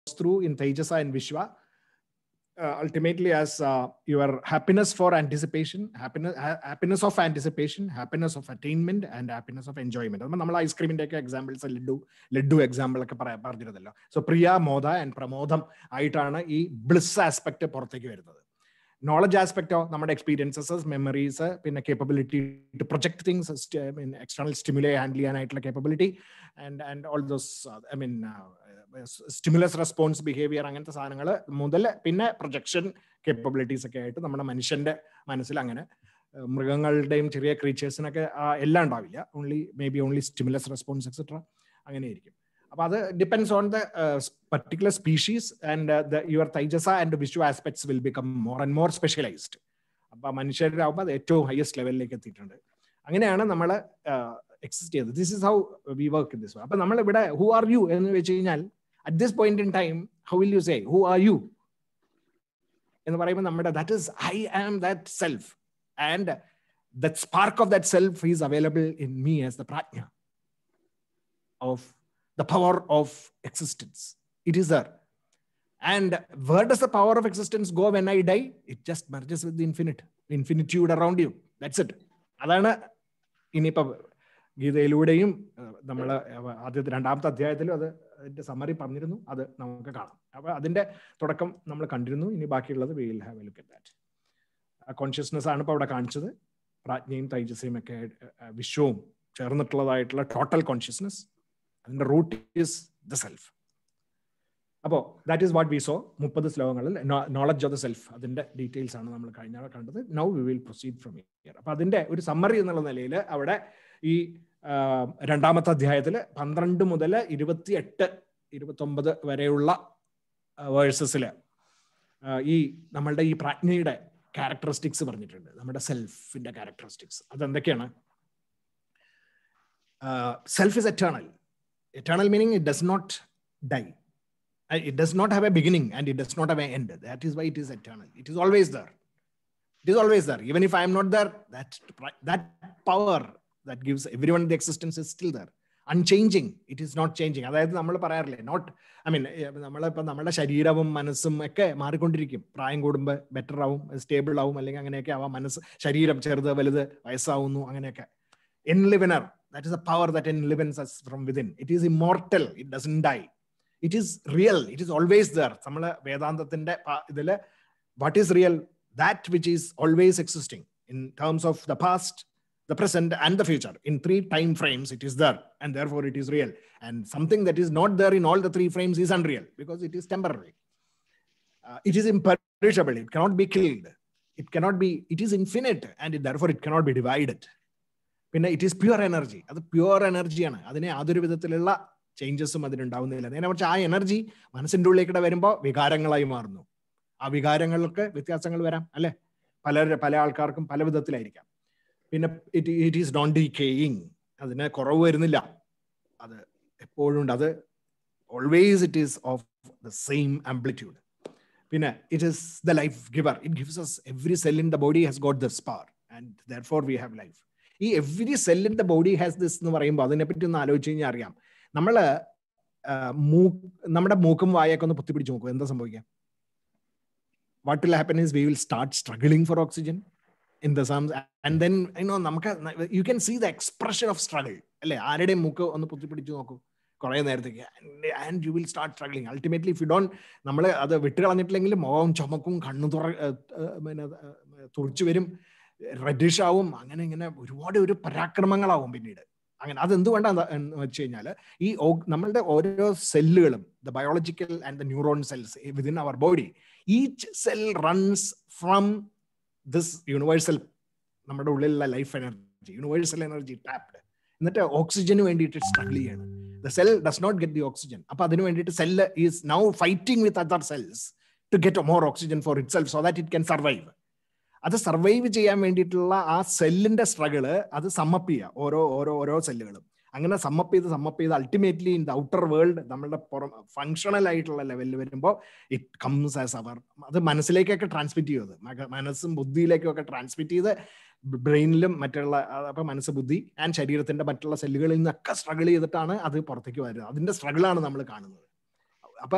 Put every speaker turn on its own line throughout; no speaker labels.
through in Tejasa and Vishwa. Uh, ultimately, as uh, your happiness for anticipation, happiness, ha- happiness of anticipation, happiness of attainment, and happiness of enjoyment. അപ്പോൾ നമ്മൾ ഐസ്ക്രീമിന്റെ ഒക്കെ examples laddu laddu example ഒക്കെ പറയാ പറഞ്ഞിരുന്നല്ലോ so Priya മോദ and പ്രമോദം ആയിട്ടാണ് ഈ bliss aspect പുറത്തേക്ക് വരുന്നത് നോളജ് ആസ്പെക്റ്റോ നമ്മുടെ എക്സ്പീരിയൻസസ് മെമ്മറീസ് പിന്നെ capability to project things external stimuli handle ചെയ്യാനായിട്ടുള്ള capability and and all those I mean stimulus response behaviour അങ്ങനത്തെ സാധനങ്ങൾ മുതൽ പിന്നെ പ്രൊജക്ഷൻ കേപ്പബിലിറ്റീസ് ഒക്കെ ആയിട്ട് നമ്മുടെ മനുഷ്യന്റെ മനസ്സിൽ അങ്ങനെ മൃഗങ്ങളുടെയും ചെറിയ ക്രീച്ചേഴ്സിനൊക്കെ എല്ലാം ഉണ്ടാവില്ല only maybe only stimulus response etcetera അങ്ങനെയായിരിക്കും അപ്പൊ അത് depends on the particular species and your Taijasa and Vishva aspects will become more and more specialised അപ്പൊ മനുഷ്യരാകുമ്പോൾ അത് ഏറ്റവും ഹയസ്റ്റ് ലെവലിലേക്ക് എത്തിയിട്ടുണ്ട് അങ്ങനെയാണ് നമ്മൾ എക്സിസ്റ്റ് ചെയ്തത് this is how we work this അപ്പൊ നമ്മൾ ഇവിടെ ഹു ആർ യു എന്ന് വെച്ച് കഴിഞ്ഞാൽ at this point in time how will you say who are you എന്ന് പറയുമ്പോൾ നമ്മുടെ that is I am that self and that spark of that self is available in me as the Prajna of the power of existence. It is there. And where does the power of existence go when I die? It just merges with the infinite, infinitude around you. That's it. അതാണ് ഇനിയിപ്പോ ഗീതയിലൂടെയും നമ്മൾ ആദ്യത്തെ രണ്ടാമത്തെ അധ്യായത്തിലും അത് അതിന്റെ summary പറഞ്ഞിരുന്നു അത് നമുക്ക് കാണാം അപ്പൊ അതിന്റെ തുടക്കം നമ്മൾ കണ്ടിരുന്നു ഇനി ബാക്കിയുള്ളത് we will have a look at that consciousness ആണ് ഇപ്പൊ അവിടെ കാണിച്ചത് പ്രാജ്ഞയും തൈജസ്യയും ഒക്കെ വിശ്വവും ചേർന്നിട്ടുള്ളതായിട്ടുള്ള ടോട്ടൽ കോൺഷ്യസ്നെസ് അതിന്റെ റൂട്ട് ഈസ് ദ സെൽഫ് അപ്പോൾ that is what we saw മുപ്പത് ശ്ലോകങ്ങളിൽ നോളജ് ഓഫ് ദ സെൽഫ് അതിന്റെ ഡീറ്റെയിൽസ് ആണ് നമ്മൾ കഴിഞ്ഞ കണ്ടത് now we will proceed from here അപ്പൊ അതിന്റെ ഒരു സമ്മറി എന്നുള്ള നിലയിൽ അവിടെ ഈ രണ്ടാമത്തെ അധ്യായത്തിൽ പന്ത്രണ്ട് മുതൽ ഇരുപത്തി എട്ട് ഇരുപത്തൊമ്പത് വരെയുള്ള വേഴ്സസിൽ ഈ നമ്മളുടെ ഈ പ്രാജ്ഞയുടെ ക്യാരക്ടറിസ്റ്റിക്സ് പറഞ്ഞിട്ടുണ്ട് നമ്മുടെ സെൽഫിന്റെ ക്യാരക്ടറിസ്റ്റിക്സ് അതെന്തൊക്കെയാണ് self is eternal eternal meaning it does not die it does not have a beginning and it does not have an end that is why it is eternal it is always there it is always there even if i am not there that that power that gives everyone the existence is still there unchanging it is not changing അതായത് നമ്മൾ പറയാറില്ലേ not I mean നമ്മളിപ്പോൾ നമ്മുടെ ശരീരവും മനസ്സും ഒക്കെ മാറിക്കൊണ്ടിരിക്കും പ്രായം കൂടുമ്പോൾ ബെറ്റർ ആവും സ്റ്റേബിൾ ആവും അല്ലെങ്കിൽ അങ്ങനെയൊക്കെ ആവാം മനസ്സ് ശരീരം ചെറുത് വലുത് വയസ്സാവുന്നു അങ്ങനെയൊക്കെ എൻ ലിവനർ that is the power that enlivens us from within it is immortal it doesn't die it is real it is always there നമ്മൾ വേദാന്തത്തിന്റെ ഇതില് what is real that which is always existing in terms of the past the present and the future in three time frames it is there and therefore it is real and something that is not there in all the three frames is unreal because it is temporary uh, it is imperishable it cannot be killed it cannot be it is infinite and it, therefore it cannot be divided പിന്നെ it is pure energy അത് pure എനർജിയാണ് അതിന് യാതൊരു വിധത്തിലുള്ള ചേഞ്ചസും അതിനുണ്ടാവുന്നില്ല നേരെ മറിച്ച് ആ energy മനസ്സിന്റെ ഉള്ളിലേക്കിടെ വരുമ്പോൾ വികാരങ്ങളായി മാറുന്നു ആ വികാരങ്ങൾക്ക് വ്യത്യാസങ്ങൾ വരാം അല്ലെ പല പല ആൾക്കാർക്കും പല വിധത്തിലായിരിക്കാം പിന്നെ it it is non decaying അതിന് കുറവ് വരുന്നില്ല അത് എപ്പോഴും ഉണ്ട് അത് always it is of the same amplitude പിന്നെ it is the life giver it gives us every cell in the body has got the spark and therefore we have life ഈ every cell in the body has this എന്ന് പറയുമ്പോൾ അതിനെപ്പറ്റി ഒന്ന് ആലോചിച്ച് കഴിഞ്ഞാൽ അറിയാം നമ്മൾ മൂ നമ്മുടെ മൂക്കും വായൊക്കെ ഒന്ന് പൊത്തിപ്പിടിച്ച് നോക്കും എന്താ സംഭവിക്കുക what will happen is we will start struggling for oxygen in the sums and then you know നമുക്ക് you can see the expression of struggle അല്ലെ ആരുടെയും മൂക്ക് ഒന്ന് പൊത്തിപ്പിടിച്ച് നോക്കൂ കുറേ നേരത്തേക്ക് and you will start struggling ultimately if you don't നമ്മൾ അത് വിട്ട് കളഞ്ഞിട്ടില്ലെങ്കിൽ മുഖം ചുമക്കും കണ്ണു തുറ പിന്നെ തുറച്ചു വരും റെഡിഷ് ആവും അങ്ങനെ ഇങ്ങനെ ഒരുപാട് ഒരു പരാക്രമങ്ങളാവും പിന്നീട് അങ്ങനെ അതെന്തുകൊണ്ടാണ് എന്ന് വെച്ച് കഴിഞ്ഞാൽ ഈ നമ്മളുടെ ഓരോ സെല്ലുകളും the biological and the neuron cells within our body each cell runs from this universal നമ്മുടെ ഉള്ളിലുള്ള life energy universal energy tapped എന്നിട്ട് ഓക്സിജന് വേണ്ടിയിട്ട് സ്ട്രഗിൾ ചെയ്യാണ് the cell does not get the oxygen അപ്പൊ അതിന് വേണ്ടിയിട്ട് cell is now fighting with other cells to get more oxygen for itself so that it can survive അത് survive ചെയ്യാൻ വേണ്ടിയിട്ടുള്ള ആ സെല്ലിന്റെ സ്ട്രഗിള് അത് സമ്മപ്പ് ചെയ്യുക ഓരോ ഓരോ ഓരോ സെല്ലുകളും അങ്ങനെ സമ്മപ്പ് ചെയ്ത് സമ്മപ്പ് ചെയ്ത് ultimately in the outer world നമ്മളുടെ പുറം ഫങ്ഷണൽ ആയിട്ടുള്ള ലെവലിൽ വരുമ്പോൾ ഇറ്റ് കംസ് ആസ് അവർ അത് മനസ്സിലേക്കൊക്കെ ട്രാൻസ്മിറ്റ് ചെയ്തത് മനസ്സും ബുദ്ധിയിലേക്കും ഒക്കെ ട്രാൻസ്മിറ്റ് ചെയ്ത് ബ്രെയിനിലും മറ്റുള്ള അപ്പൊ മനസ്സ് ബുദ്ധി ആൻഡ് ശരീരത്തിന്റെ മറ്റുള്ള സെല്ലുകളിൽ നിന്നൊക്കെ സ്ട്രഗിൾ ചെയ്തിട്ടാണ് അത് പുറത്തേക്ക് വരുന്നത് അതിന്റെ സ്ട്രഗിളാണ് നമ്മൾ കാണുന്നത് അപ്പൊ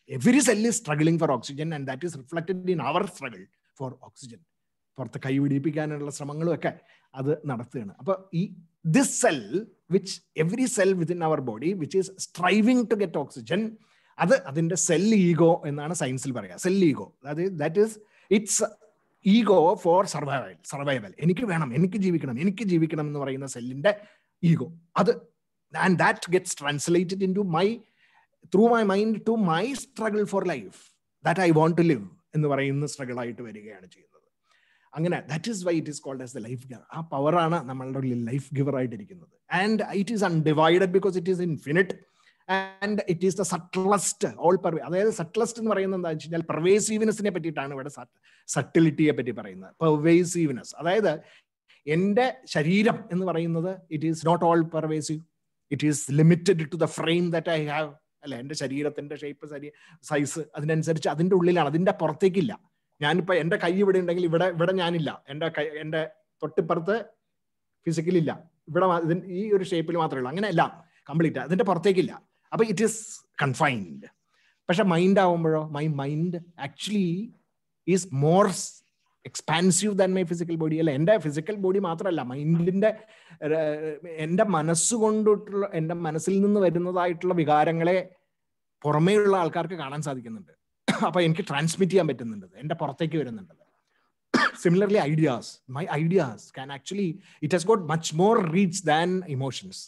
every cell is struggling for oxygen and that is reflected in our struggle for oxygen പുറത്ത് കൈ പിടിപ്പിക്കാനുള്ള ശ്രമങ്ങളും ഒക്കെ അത് നടത്തുകയാണ് അപ്പൊ ഈ this cell which every cell within our body which is striving to get oxygen അത് അതിന്റെ സെൽ ഈഗോ എന്നാണ് സയൻസിൽ പറയുക സെൽ ഈഗോ അതായത് that is its ego for survival survival എനിക്ക് വേണം എനിക്ക് ജീവിക്കണം എനിക്ക് ജീവിക്കണം എന്ന് പറയുന്ന സെല്ലിന്റെ ഈഗോ അത് and that gets translated into my through my mind to my struggle for life that I want to live എന്ന് പറയുന്ന സ്ട്രഗിൾ ആയിട്ട് വരികയാണ് ചെയ്യുന്നത് അങ്ങനെ that is why it is called as the life giver ആ പവറാണ് നമ്മളുടെ ഉള്ളിൽ ലൈഫ് ഗിവർ ആയിട്ടിരിക്കുന്നത് and it is undivided because it is infinite and it is the subtlest all pervasive അതായത് സട്ട്ലസ്റ്റ് എന്ന് പറയുന്നത് എന്താ വെച്ച് കഴിഞ്ഞാൽ പെർവേസീവ്നെസ്സിനെ പറ്റിയിട്ടാണ് ഇവിടെ സട്ടിലിറ്റിയെ പറ്റി പറയുന്നത് പെർവേസീവ്നെസ് അതായത് എൻ്റെ ശരീരം എന്ന് പറയുന്നത് it is not all pervasive it is limited to the frame that I have അല്ല എൻ്റെ ശരീരത്തിന്റെ ഷേപ്പ് ശരി സൈസ് അതിനനുസരിച്ച് അതിൻ്റെ ഉള്ളിലാണ് അതിൻ്റെ പുറത്തേക്കില്ല ഞാനിപ്പോ എൻ്റെ കൈ ഇവിടെ ഉണ്ടെങ്കിൽ ഇവിടെ ഇവിടെ ഞാനില്ല എൻ്റെ കൈ എൻ്റെ തൊട്ടിപ്പുറത്ത് ഫിസിക്കലി ഇല്ല ഇവിടെ ഇതിന് ഈ ഒരു ഷേപ്പിൽ മാത്രമേ ഉള്ളൂ അങ്ങനെ എല്ലാം കംപ്ലീറ്റ് അതിന്റെ പുറത്തേക്കില്ല അപ്പൊ ഇറ്റ് ഈസ് കൺഫൈൻഡ് പക്ഷെ മൈൻഡ് ആവുമ്പോഴോ my mind actually is more expansive than my physical body അല്ല എൻ്റെ ഫിസിക്കൽ ബോഡി മാത്രമല്ല മൈൻഡിന്റെ എൻ്റെ മനസ്സുകൊണ്ടിട്ടുള്ള എൻ്റെ മനസ്സിൽ നിന്ന് വരുന്നതായിട്ടുള്ള വികാരങ്ങളെ പുറമേയുള്ള ആൾക്കാർക്ക് കാണാൻ സാധിക്കുന്നുണ്ട് അപ്പൊ എനിക്ക് ട്രാൻസ്മിറ്റ് ചെയ്യാൻ പറ്റുന്നുണ്ട് എൻ്റെ പുറത്തേക്ക് വരുന്നുണ്ട് similarly ideas my ideas can actually it has got much more reach than emotions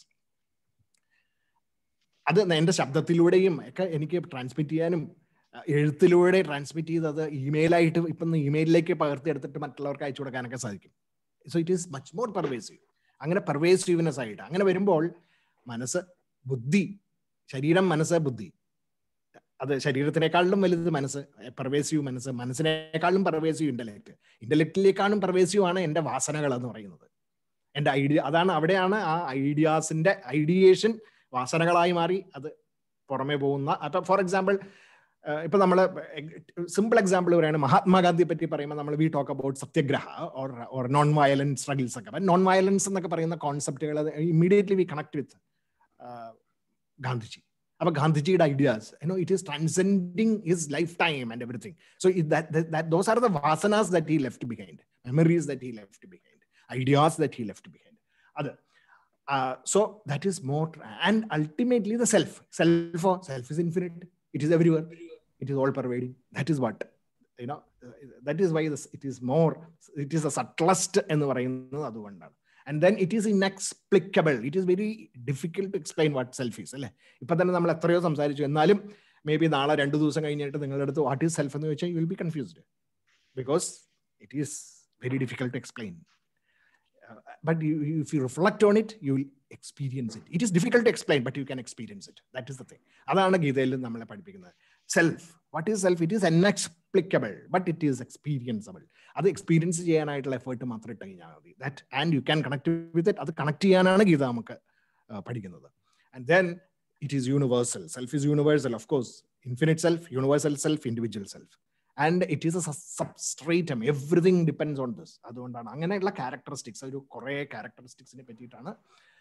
അത് എൻ്റെ ശബ്ദത്തിലൂടെയും ഒക്കെ എനിക്ക് ട്രാൻസ്മിറ്റ് ചെയ്യാനും എഴുത്തിലൂടെ ട്രാൻസ്മിറ്റ് ചെയ്തത് ഇമെയിലായിട്ട് ഇപ്പം ഇമെയിലിലേക്ക് പകർത്തിയെടുത്തിട്ട് മറ്റുള്ളവർക്ക് അയച്ചു കൊടുക്കാനൊക്കെ സാധിക്കും so it is much more pervasive അങ്ങനെ പെർവേസീവ്നെസ് ആയിട്ട് അങ്ങനെ വരുമ്പോൾ മനസ്സ് ബുദ്ധി ശരീരം മനസ്സ് ബുദ്ധി അത് ശരീരത്തിനേക്കാളും വലുത് മനസ്സ് പെർവേസീവ് മനസ്സ് മനസ്സിനേക്കാളും പെർവേസീവ് ഇന്റലക്ട് ഇന്റലക്റ്റിലേക്കാളും പെർവേസീവ് ആണ് എൻ്റെ വാസനകൾ എന്ന് പറയുന്നത് എൻ്റെ ഐഡിയ അതാണ് അവിടെയാണ് ആ ഐഡിയാസിന്റെ ഐഡിയേഷൻ വാസനകളായി മാറി അത് പുറമേ പോകുന്ന അപ്പൊ ഫോർ എക്സാമ്പിൾ ഇപ്പൊ നമ്മൾ സിമ്പിൾ എക്സാമ്പിൾ പറയുകയാണ് മഹാത്മാഗാന്ധിയെ പറ്റി പറയുമ്പോൾ നമ്മൾ we talk about satyagraha or or non violence struggles ഒക്കെ നോൺ വയലൻസ് എന്നൊക്കെ പറയുന്ന കോൺസെപ്റ്റുകൾ immediately we connect with Gandhiji അപ്പൊ ഗാന്ധിജിയുടെ ideas you know it is transcending his life time and everything so those are the vasanas that he left behind memories that he left behind ideas that he left behind അത് so that is more and ultimately the self self self is infinite it is എവരിവർ it is all pervading that is what you know that is why it is more it is a subtlest എന്ന് പറയുന്നത് അതുകൊണ്ടാണ് and then it is inexplicable it is very difficult to explain what self is അല്ലേ ഇപ്പൊ തന്നെ നമ്മൾ എത്രയോ സംസാരിച്ചു എന്നാലും മേ ബി നാളെ രണ്ട് ദിവസം കഴിഞ്ഞിട്ട് നിങ്ങളുടെ അടുത്ത് വാട്ട് ഈസ് സെൽഫ് എന്ന് ചോദിച്ചാൽ you will be confused because it is very difficult to explain but if you reflect on it you will experience it it is difficult to explain but you can experience it that is the thing അതാണ് ഗീതയിൽ നമ്മളെ പഠിപ്പിക്കുന്നത് self what is self it is unexplicable but it is experienceable അത് experience ചെയ്യാനായിട്ടുള്ള effort മാത്രം ഇട്ട് കഴിഞ്ഞാൽ മതി that and you can connect with it അത് കണക്ട് ചെയ്യാനാണ് ഗീത നമുക്ക് പഠിക്കുന്നത് and then it is universal self is universal of course infinite self universal self individual self and it is a substratum everything depends on this അതുകൊണ്ടാണ് അങ്ങനെയുള്ള characteristics ഒരു കുറേ ക്യാരക്ടറിസ്റ്റിക്സിനെ പറ്റിയിട്ടാണ്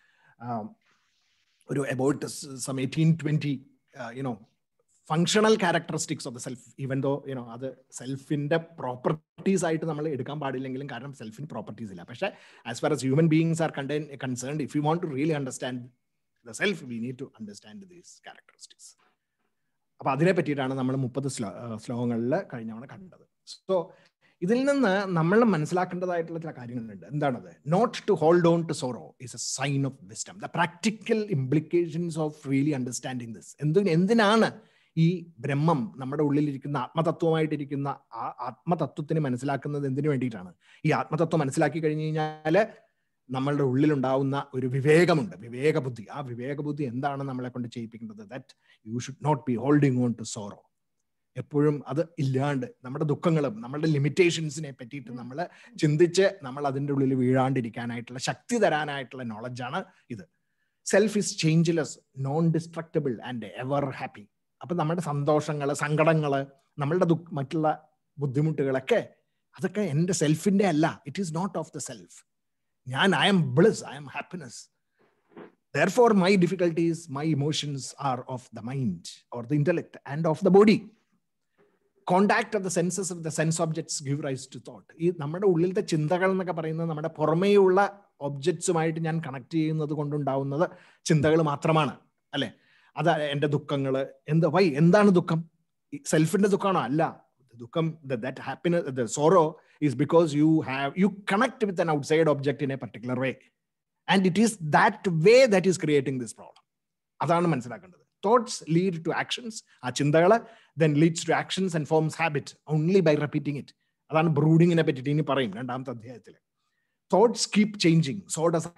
ഒരു about some eighteen twenty you know functional characteristics of the self even though you know അത് സെൽഫിന്റെ properties ആയിട്ട് നമ്മൾ എടുക്കാൻ പാടില്ലെങ്കിലും കാരണം സെൽഫിന് പ്രോപ്പർട്ടീസ് ഇല്ല പക്ഷേ as far as human beings are contain concerned if you want to really understand the self we need to understand these characteristics അപ്പൊ അതിനെ പറ്റിയിട്ടാണ് നമ്മൾ മുപ്പത് ശ്ലോ ശ്ലോകങ്ങളിൽ കഴിഞ്ഞവണ കണ്ടത് സോ ഇതിൽ നിന്ന് നമ്മൾ മനസ്സിലാക്കേണ്ടതായിട്ടുള്ള ചില കാര്യങ്ങളുണ്ട് എന്താണത് not to hold on to sorrow is a sign of wisdom the practical implications of really understanding this എന്ത് എന്തിനാണ് ഈ ബ്രഹ്മം നമ്മുടെ ഉള്ളിലിരിക്കുന്ന ആത്മതത്വമായിട്ടിരിക്കുന്ന ആ ആത്മതത്വത്തിന് മനസ്സിലാക്കുന്നത് എന്തിനു വേണ്ടിയിട്ടാണ് ഈ ആത്മതത്വം മനസ്സിലാക്കി കഴിഞ്ഞു കഴിഞ്ഞാൽ നമ്മളുടെ ഉള്ളിലുണ്ടാവുന്ന ഒരു വിവേകമുണ്ട് വിവേകബുദ്ധി ആ വിവേകബുദ്ധി എന്താണ് നമ്മളെ കൊണ്ട് ചെയ്യിപ്പിക്കുന്നത് that you should not be holding on to sorrow എപ്പോഴും അത് ഇല്ലാണ്ട് നമ്മുടെ ദുഃഖങ്ങളും നമ്മുടെ ലിമിറ്റേഷൻസിനെ പറ്റിയിട്ട് നമ്മൾ ചിന്തിച്ച് നമ്മൾ അതിൻ്റെ ഉള്ളിൽ വീഴാണ്ടിരിക്കാനായിട്ടുള്ള ശക്തി തരാനായിട്ടുള്ള നോളജാണ് ഇത് self is changeless non destructible and ever happy അപ്പൊ നമ്മുടെ സന്തോഷങ്ങൾ സങ്കടങ്ങൾ നമ്മളുടെ ദുഃഖ മറ്റുള്ള ബുദ്ധിമുട്ടുകളൊക്കെ അതൊക്കെ എൻ്റെ സെൽഫിന്റെ അല്ല it is not of the self ഞാൻ I am bliss I am happiness Therefore, my difficulties, my emotions are of the mind or the intellect and of the body. Contact of the senses of the sense objects give rise to thought ഈ നമ്മുടെ ഉള്ളിലത്തെ ചിന്തകൾ എന്നൊക്കെ പറയുന്നത് നമ്മുടെ പുറമേയുള്ള ഒബ്ജക്ട്സുമായിട്ട് ഞാൻ connect ചെയ്യുന്നത് കൊണ്ടുണ്ടാവുന്നത് ചിന്തകൾ മാത്രമാണ് അല്ലെ അത് എൻ്റെ ദുഃഖങ്ങൾ എന്ത് വൈ എന്താണ് ദുഃഖം സെൽഫിന്റെ ദുഃഖമാണോ അല്ല ദുഃഖം that happiness the sorrow is because you have you connect with an outside object in a particular way and it is that way that is creating this problem അതാണ് മനസ്സിലാക്കേണ്ടത് തോട്ട്സ് ലീഡ് ടു ആക്ഷൻസ് ആ ചിന്തകൾ then leads to actions and forms habit only by repeating it അതാണ് ബ്രൂഡിങ്ങിനെ പറ്റിയിട്ട് ഇനി പറയും രണ്ടാമത്തെ അധ്യായത്തിൽ thoughts keep changing so does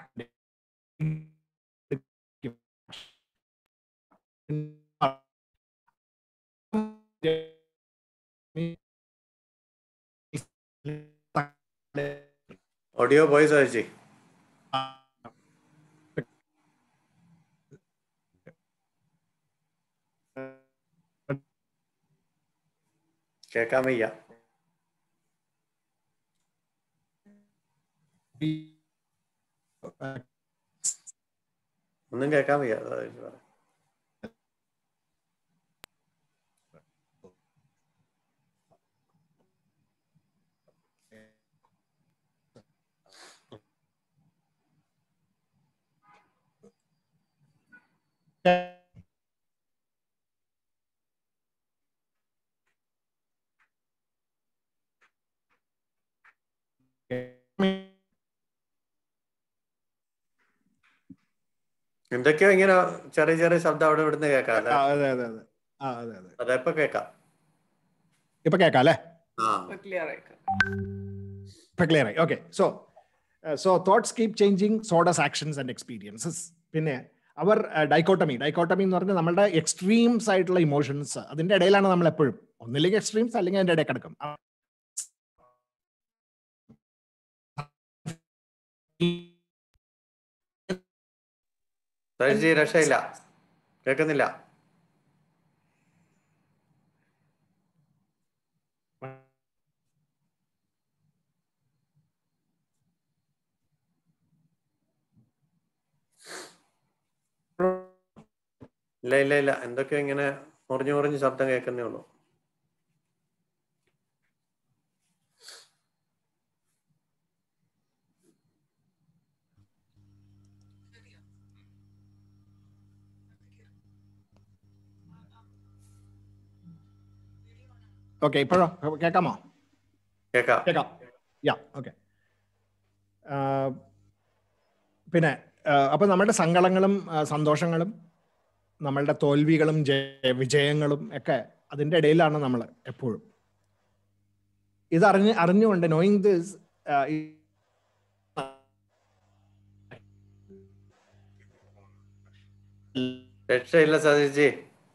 audio പോയി സഹിച്ചേ കേൾക്കാൻ വയ്യ ഒന്നും കേൾക്കാൻ വയ്യ അതാ ഇത് പറ. എന്തൊക്കെയോ ഇങ്ങനെ ചെറിയ ചെറിയ ശബ്ദം അവിടെ ഇവിടുന്ന് കേൾക്കാം അല്ലേ?
അതെ അതെ അതെ ആ അതെ അതെ
അതെപ്പോ കേൾക്കാം
ഇപ്പൊ കേൾക്കാം അല്ലേ
ആ
ക്ലിയർ ആയിക്കാം
ഇപ്പൊ ക്ലിയർ ആയി okay so so thoughts keep changing so does actions and experiences പിന്നെ അവർ ഡൈക്കോട്ടമി ഡൈക്കോട്ടമി എന്ന് പറഞ്ഞാൽ നമ്മുടെ എക്സ്ട്രീംസ് ആയിട്ടുള്ള ഇമോഷൻസ് അതിന്റെ ഇടയിലാണ് നമ്മൾ എപ്പോഴും ഒന്നില്ലെങ്കിൽ എക്സ്ട്രീംസ് അല്ലെങ്കിൽ അതിന്റെ ഇടയിൽ കിടക്കും
സഹിച്ചി രക്ഷയില്ല കേൾക്കുന്നില്ല ഇല്ല ഇല്ല ഇല്ല എന്തൊക്കെയോ ഇങ്ങനെ മുറിഞ്ഞു മുറിഞ്ഞ് ശബ്ദം കേൾക്കുന്നേ ഉള്ളൂ
ഓക്കെ ഇപ്പോഴോ കേൾക്കാമോ
കേൾക്കാം
കേൾക്കാം യാ ഓക്കെ പിന്നെ ആ, അപ്പൊ നമ്മുടെ സങ്കടങ്ങളും ആ, സന്തോഷങ്ങളും നമ്മളുടെ തോൽവികളും ജയ വിജയങ്ങളും ഒക്കെ അതിന്റെ ഇടയിലാണ് നമ്മൾ എപ്പോഴും ഇത് അറിഞ്ഞ് അറിഞ്ഞുകൊണ്ട് നോയിങ് ദിസ്
രക്ഷയില്ല സതീശ്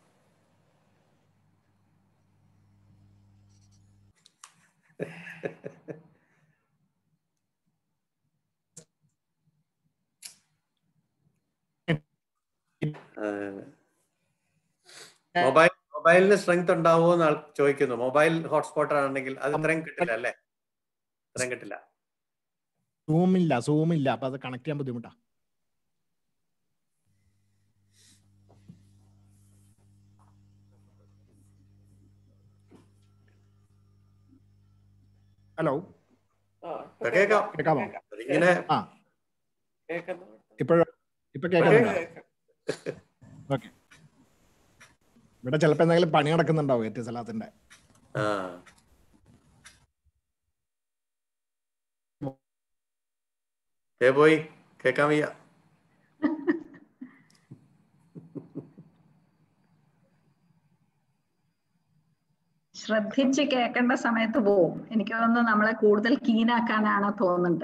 മൊബൈൽ മൊബൈലിന് സ്ട്രെങ്ത് ഉണ്ടാവുമോ എന്ന് ആൾ ചോദിക്കുന്നു മൊബൈൽ ഹോട്ട്സ്പോട്ട് ആണെങ്കിൽ അത് ഇത്രയും കിട്ടില്ല അല്ലേ ഇത്രയും കിട്ടില്ല
സൂമില്ല സൂമില്ല അപ്പൊ അത് കണക്ട് ചെയ്യാൻ ബുദ്ധിമുട്ടാ ഹലോ
ആ,
കേൾക്കാം.
കേൾക്കാമോ
ഇങ്ങനെ
ആ
കേൾക്കുന്നു.
ഇപ്പോഴോ ഇപ്പൊ
ഇപ്പൊ
കേൾക്കുന്നുണ്ടോ
കേൾക്കാം.
ഓക്കെ ഇവിടെ ചിലപ്പോ എന്തെങ്കിലും പണി നടക്കുന്നുണ്ടാവും ഏറ്റവും സ്ഥലത്തിന്റെ
ആ ഏ പോയി കേൾക്കാൻ വയ്യ
ശ്രദ്ധിച്ച് കേൾക്കേണ്ട സമയത്ത് പോവും എനിക്ക് തോന്നുന്നു നമ്മളെ കൂടുതൽ കീനാക്കാനാണ് തോന്നുന്നുണ്ട്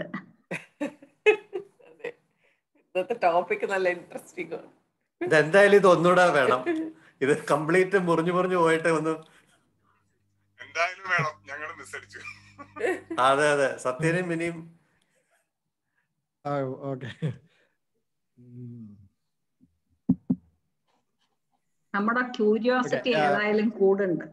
അതെ. ഇന്നത്തെ ടോപ്പിക് നല്ല ഇൻട്രസ്റ്റിംഗ് ആണ്
ഇതെന്തായാലും ഇത് ഒന്നുകൂടെ വേണം ഇത് കംപ്ലീറ്റ് മുറിഞ്ഞു മുറിഞ്ഞു പോയിട്ട് ഒന്ന്
എന്തായാലും വേണം ഞങ്ങൾ മിസ്സടിച്ചു
അതെ അതെ സത്യനും ഇനിയും
ഓക്കെ
നമ്മുടെ ക്യൂരിയോസിറ്റി
Okay, uh,
ഏതായാലും കൂടുണ്ട്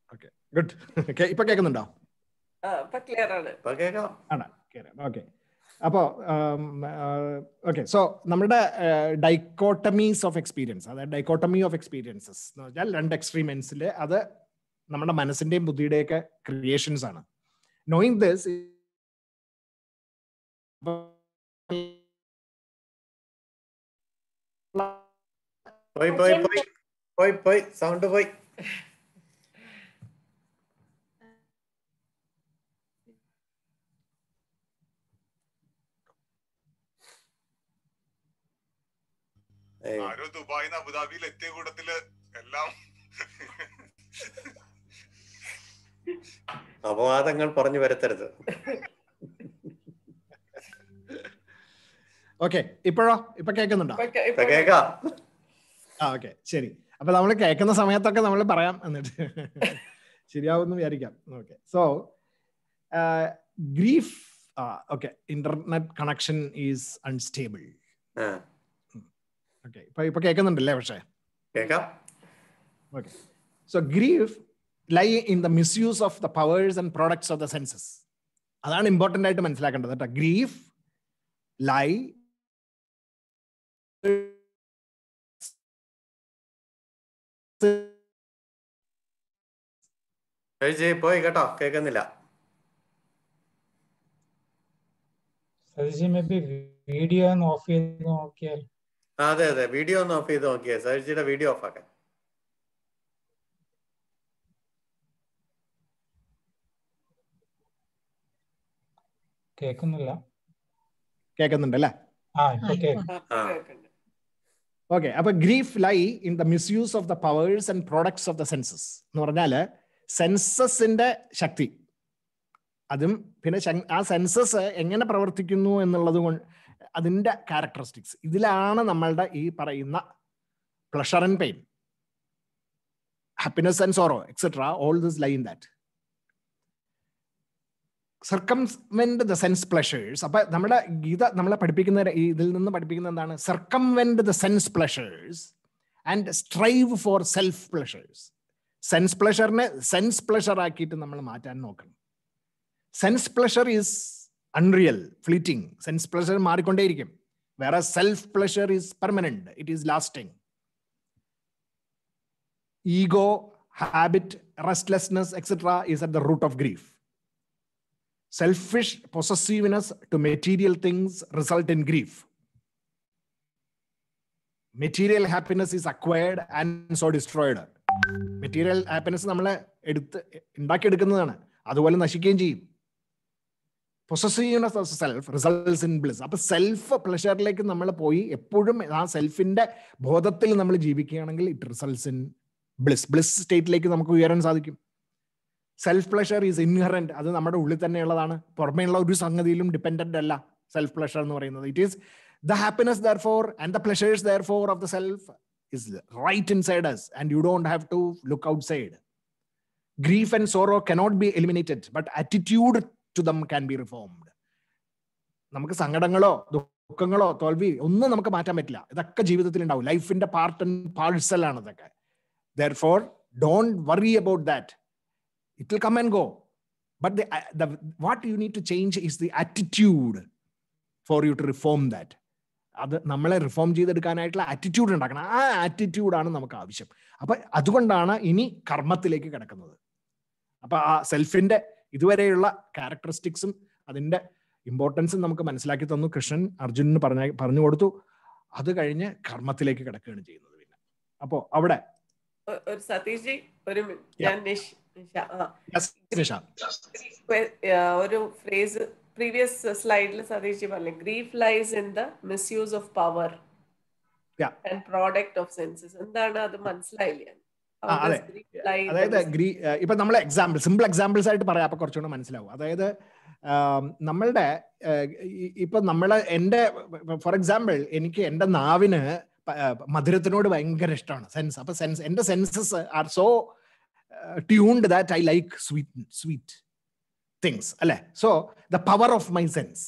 ഗുഡ് ഇപ്പൊ കേൾക്കുന്നുണ്ടോ
ആ, ഇപ്പൊ ക്ലിയർ ആണ്
ഇപ്പൊ കേൾക്കാം
ആണ് ഓക്കെ അപ്പോൾ ഓക്കെ സോ നമ്മുടെ ഡൈക്കോട്ടമീസ് ഓഫ് എക്സ്പീരിയൻസ് അതായത് ഡൈക്കോട്ടമി ഓഫ് എക്സ്പീരിയൻസസ് എന്ന് പറഞ്ഞാൽ രണ്ട് എക്സ്ട്രീമെന്റ്സിൽ അത് നമ്മുടെ മനസ്സിന്റെയും ബുദ്ധിയുടെയൊക്കെ ക്രിയേഷൻസ് ആണ് നോയിങ് ദിസ്
പോയി പോയി പോയി പോയി പോയി സൗണ്ട് പോയി ഏയ്,
ആരോ ദുബായിന്ന് അബുദാബിയിൽ എത്തിയ കൂട്ടത്തില് എല്ലാം
അപവാദങ്ങൾ പറഞ്ഞു വരുത്തരുത്
ഓക്കെ ഇപ്പോഴോ ഇപ്പൊ കേൾക്കുന്നുണ്ടോ
ഇപ്പൊ-
ഇപ്പൊ
ഇപ്പൊ
കേക്കാം
ആ ഓക്കെ ശരി അപ്പൊ നമ്മൾ കേൾക്കുന്ന സമയത്തൊക്കെ നമ്മൾ പറയാം എന്നിട്ട് ശരിയാവുമെന്ന് വിചാരിക്കാം okay so grief okay internet connection is unstable
ആ,
ഓക്കെ ഇപ്പൊ ഇപ്പൊ കേൾക്കുന്നുണ്ടല്ലേ പക്ഷേ
കേക്കാം
Okay. So grief lie in the misuse of the powers and products of the senses. അതാണ് ഇമ്പോർട്ടൻ്റ് ആയിട്ട് മനസ്സിലാക്കേണ്ടത് കേട്ടോ ഗ്രീഫ് ലൈ
കഴിച്ച് പോയി കേട്ടോ കേൾക്കുന്നില്ല
സതീഷ് മേ ബി വീഡിയോ ഒന്ന് ഓഫ് ചെയ്ത് നോക്കിയാൽ
ആ, അതെ അതെ വീഡിയോ ഒന്ന് ഓഫ് ചെയ്ത് നോക്കിയേ സജിയുടെ വീഡിയോ ഓഫ് ആക്കാൻ
കേൾക്കുന്നില്ല
കേൾക്കുന്നുണ്ട് അല്ലേ
ആ ഇപ്പൊ കേൾക്കും
ആ, കേൾക്കുന്നുണ്ട്.
ഓക്കെ അപ്പൊ grief lie in the misuse of the powers and products of the senses എന്ന് പറഞ്ഞാല് സെൻസസിന്റെ ശക്തി അതും പിന്നെ ശങ്- ആ സെൻസസ് എങ്ങനെ പ്രവർത്തിക്കുന്നു എന്നുള്ളത് കൊണ്ട് അതിന്റെ ക്യാരക്ടറിസ്റ്റിക്സ് ഇതിലാണ് നമ്മളുടെ ഈ പറയുന്ന pleasure and pain happiness and sorrow etcetera all this lie in that circumvent the sense pleasures അപ്പൊ നമ്മുടെ ഗീത നമ്മളെ പഠിപ്പിക്കുന്ന ഈ ഇതിൽ നിന്ന് പഠിപ്പിക്കുന്ന എന്താണ് circumvent the sense pleasures and strive for self pleasures sense പ്ലഷറിനെ സെൻസ് പ്ലഷർ ആക്കിയിട്ട് നമ്മൾ മാറ്റാൻ നോക്കണം sense pleasure is unreal fleeting sense pleasure മാറിക്കൊണ്ടേയിരിക്കും വേറെ self pleasure is permanent it is lasting ego habit restlessness etcetera is at the root of grief selfish possessiveness to material things result in grief material happiness is acquired and so destroyed material happiness നമ്മളെ എടുത്ത് ഉണ്ടാക്കിയെടുക്കുന്നതാണ് അതുപോലെ നശിക്കുകയും ചെയ്യും possessiveness of self results in bliss അപ്പൊ self പ്ലഷറിലേക്ക് നമ്മൾ പോയി എപ്പോഴും ആ സെൽഫിന്റെ ബോധത്തിൽ നമ്മൾ ജീവിക്കുകയാണെങ്കിൽ it results in bliss bliss സ്റ്റേറ്റിലേക്ക് നമുക്ക് ഉയരാൻ സാധിക്കും സെൽഫ് പ്ലഷർ ഈസ് ഇൻഹറന്റ് അത് നമ്മുടെ ഉള്ളിൽ തന്നെയുള്ളതാണ് പുറമേയുള്ള ഒരു സംഗതിയിലും ഡിപ്പെൻഡന്റ് അല്ല സെൽഫ് പ്ലഷർ എന്ന് പറയുന്നത് it is the happiness therefore and the pleasures therefore of the self is right inside us and you don't have to look outside grief and sorrow cannot be eliminated but attitude to them can be reformed നമുക്ക് സങ്കടങ്ങളോ ദുഃഖങ്ങളോ തോൽവി ഒന്നും നമുക്ക് മാറ്റാൻ പറ്റില്ല ഇതൊക്കെ ജീവിതത്തിൽ ഉണ്ടാവും ലൈഫിന്റെ പാർട്ട് ആൻഡ് പാഴ്സൽ ആണ് ഇതൊക്കെ therefore don't worry about that it will come and go but the, uh, the what you need to change is the attitude for you to reform that അത് നമ്മളെ reform ചെയ്തെടുക്കാനായിട്ടുള്ള attitude ഉണ്ടാക്കണം ആ ആറ്റിറ്റ്യൂഡാണ് നമുക്ക് ആവശ്യം അപ്പൊ അതുകൊണ്ടാണ് ഇനി കർമ്മത്തിലേക്ക് കിടക്കുന്നത് അപ്പൊ ആ സെൽഫിന്റെ ഇതുവരെയുള്ള ക്യാരക്ടറിസ്റ്റിക്സും അതിന്റെ ഇമ്പോർട്ടൻസും നമുക്ക് മനസ്സിലാക്കി തന്നു കൃഷ്ണൻ അർജുനന് പറഞ്ഞ പറഞ്ഞു കൊടുത്തു അത് കഴിഞ്ഞ് കർമ്മത്തിലേക്ക് കിടക്കുകയാണ് ചെയ്യുന്നത് പിന്നെ അപ്പോ അവിടെ
ഒ- ഒരു സതീഷ് ജി ഒരു മിനിറ്റ്
Yeah.
ഞാൻ നിഷ് നിഷ ആ
Yes, നിഷ.
വെ- ആ, ഒരു ഫ്രേസ് പ്രീവിയസ് സ്ലൈഡിൽ സതീഷ് ജി പറഞ്ഞു grief lies in the misuse of power
Yeah.
And product of senses എന്താണ് അത് മനസ്സിലായില്ല How
ആ,
does
അതെ.
grief lie in the
അതായത്
mis-
ഗ്രീ ഏഹ് ഇപ്പൊ നമ്മൾ എക്സാമ്പിൾ സിമ്പിൾ എക്സാമ്പിൾസ് ആയിട്ട് പറയാം അപ്പൊ കുറച്ചുകൂടെ മനസ്സിലാവും അതായത് ആം, നമ്മളുടെ ഏഹ്, ഈ- ഇപ്പൊ നമ്മള് എന്റെ ഫോർ എക്സാമ്പിൾ എനിക്ക് എന്റെ നാവിന് പ- ഏഹ്, മധുരത്തിനോട് ഭയങ്കര ഇഷ്ടമാണ് സെൻസ് അപ്പൊ സെൻസ് എന്റെ senses are so tuned that I like sweet sweet things അല്ലെ so the power of my sense